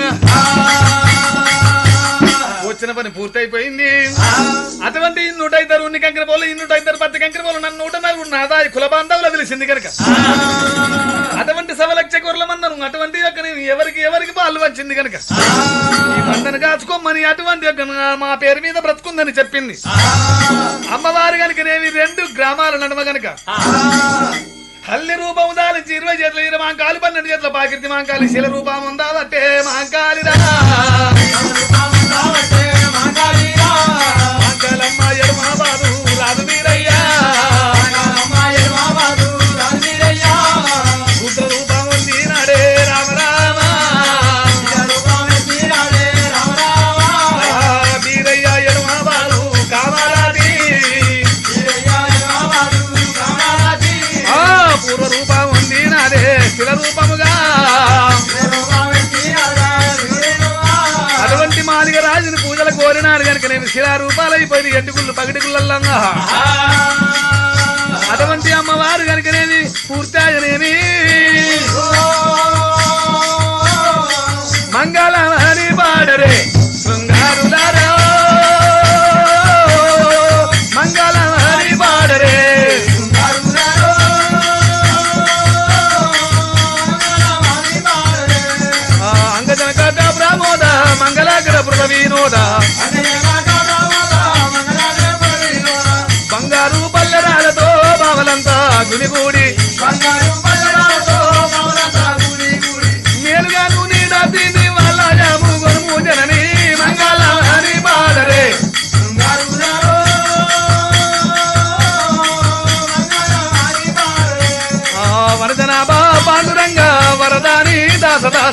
C: వచ్చిన పని పూర్తయిపోయింది అటువంటి నూట ఇద్దరు ఉన్ని కంకర పోలు ఈ నూట ఇద్దరు పత్తి కంకర పోలు నన్ను నూట నలుగురు నాదా కుల బాంధవులు తెలిసింది కనుక అటువంటి సవలక్ష కూరలమన్నారు అటువంటి యొక్క నేను ఎవరికి ఎవరికి పాలు వచ్చింది కనుక ఈ పంటను కాచుకోమని అటువంటి యొక్క మా పేరు మీద బ్రతుకుందని చెప్పింది అమ్మవారు కనుకనేవి రెండు గ్రామాల నడుమ గనుక తల్లి రూపం దాలించి ఇరవై చేతుల ఇరవై మాంకాలి పన్నెండు చేతుల పాకిర్తి మాంకాలి శిల రూపం ఉందాలంటే మాంకాలిరా మాంకాలమ్మ ఎడమ బాబు రాదు వీరయ్యా రుద్ర రూపం ఉంది నాడే రామ రామ ఆ, వీరయ్య ఎడమ బాబు కామరాది ఆ పూర్వ రూపం ఉంది నాదే శిల రూపముగా అటువంటి మాదిగ రాజుని పూజలు కోరినాడు కనుక నేను శిలా రూపాలైపోయింది ఎంటుకుళ్ళు పగిటికుళ్ళల్లంగా అటువంటి అమ్మవారు కనుకనేది పూర్తాయనేమి మంగళమని పాడరే శృంగారులారా మంగళమని పాడరే ఆ, అంగజన కట ప్రమోద మంగళాకర పృథ వినోద బంగారు పల్లెరాలతో బావలంతా గునిగూడి మేలుగా నూనె దాతిని వాళ్ళ జాము గొనుము జనని మంగళమని పాడరే ఆ, వరదన బా పాండురంగ వరదాని దాస దాస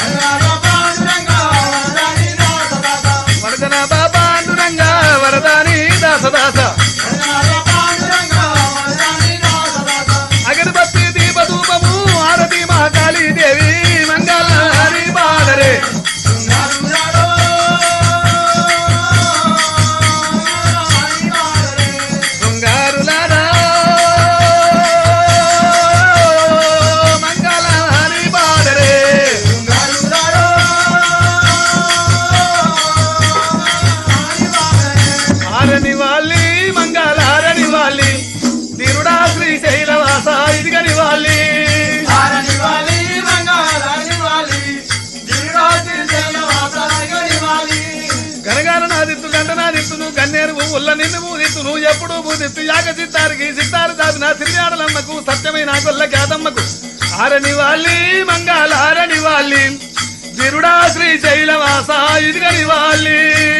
C: వరదన బా పాండురంగ వరదాని దాస దాస అగరబత్తి దీప ధూపము ఆరతి మహాకాళీ దేవి మంగళారి పాడరే శృంగారులారా మంగళారి పాడరే ఆరని వాళ్ళి మంగళారని వాళ్ళి తిరుడా శ్రీశైలవాస ఇదిగని వాళ్ళి గనగాన నాదిత్తు గంట నాదిత్తును గన్నేరు పువ్వుల నిన్ను మూదిత్తును ఎప్పుడు మూదిత్తు యాగ సిత్తారికి సిత్తారు దాపిన సిరియాడలమ్మకు సత్యమైన గొల్ల ఖ్యాతమ్మకు ఆరని వాళ్ళి మంగళ ఆరని వాళ్ళి తిరుడా శ్రీశైలవాస ఇదిగని వాళ్ళి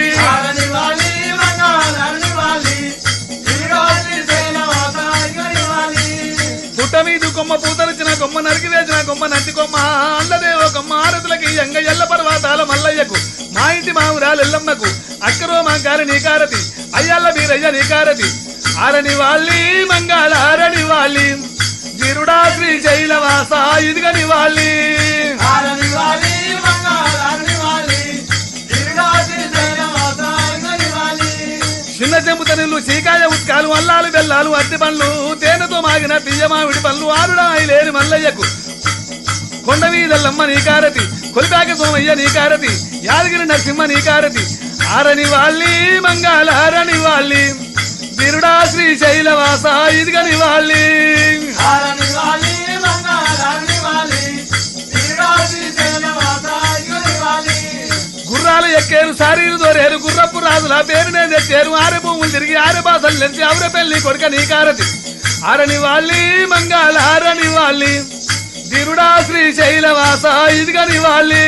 C: పుట్ట మీద కొమ్మ పూతరిచిన కొమ్మ నరికి వేసిన కొమ్మ నంది కొమ్మ అల్లదేవో కొమ్మ ఆరతులకి ఎంగ ఎల్ల పర్వతాల మల్లయ్యకు మా ఇంటి మావురాలు ఎల్లమ్మకు అక్కరో మాంకారి నీకారతి అయ్యల్ల వీరయ్య నీకారతి ఆరని వాళ్ళి మంగాళ ఆరని వాళ్ళి గిరుడా శ్రీ శైలవాస ఇదిగని వాళ్ళి చిన్న చెంపుత నీళ్ళు చీకాయ ఉత్కాలు అల్లాలు బెల్లాలు అట్టి పండ్లు తేనెతో మాగిన తీయ మామిడి పండ్లు ఆరుడా లేని మల్లయ్యకు కొండ వీధల్లమ్మ నీకారతి కొలిపాక సోమయ్య నీకారతి యాదగిరి నరసింహ నీకారతి ఆరని వాళ్ళి మంగాల ఆరని వాళ్ళి తిరుడా శ్రీశైలవాస ఇదిగని వాళ్ళి గుర్రాలు ఎక్కేరు సారీలు దోరేరు గుర్రపు రాజుల పేరునే తెచ్చారు ఆరె భూములు తిరిగి ఆరె బాసలు నెలిచి ఆవిడ పెళ్లి కొడుక నీకారతి ఆరని వాళ్ళి మంగాళ ఆరని వాళ్ళి తిరుడా శ్రీశైలవాస ఇదిగని వాళ్ళి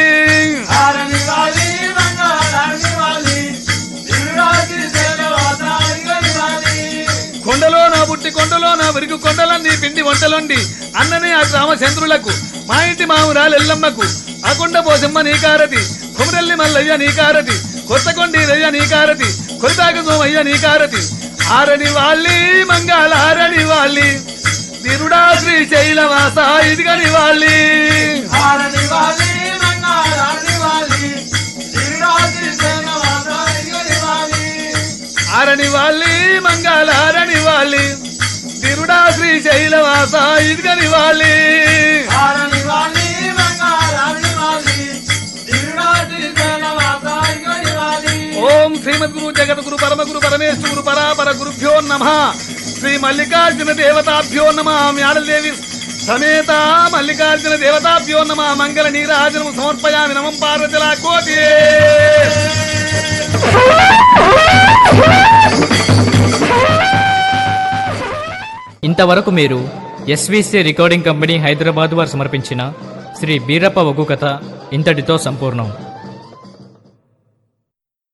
C: కొండలో నా బుట్టి కొండలో నా విరుగు కొండలన్నీ పిండి వంటలుండి అన్నని ఆ రామచంద్రులకు మా ఇంటి మామురాలు ఎల్లమ్మకు ఆ కొండ పోసమ్మ నీకారతి కుమరల్లి మల్లయ్య నీకారతి కొత్త కొండీరయ్య నీకారతి కొరితాక సోమయ్య నీకారతి ఆరని వాళ్ళి మంగాళ ఆరని వాళ్ళి తిరుడా శ్రీశైలవాస ఇదిగని వాళ్ళి ఆరని వాళ్ళి మంగాళ ఆరని వాళ్ళి తిరుడా శ్రీశైలవాస ఇదిగని వాళ్ళి ఓం శ్రీమద్గురు జగద్గురు పరమగురు పరమేశ్వర గురు పరాపర గురుభ్యో నమ శ్రీ మల్లికార్జున దేవతాభ్యో నమ మ్యాడదేవి సమేత మల్లికార్జున దేవతాభ్యో నమ మంగళ నీరాజనం సమర్పయామి నమం పార్వతిలా కోటి
A: ఇంతవరకు మీరు ఎస్విసి రికార్డింగ్ కంపెనీ హైదరాబాద్ వారు సమర్పించిన శ్రీ బీరప్ప ఒగ్గు కథ ఇంతటితో సంపూర్ణం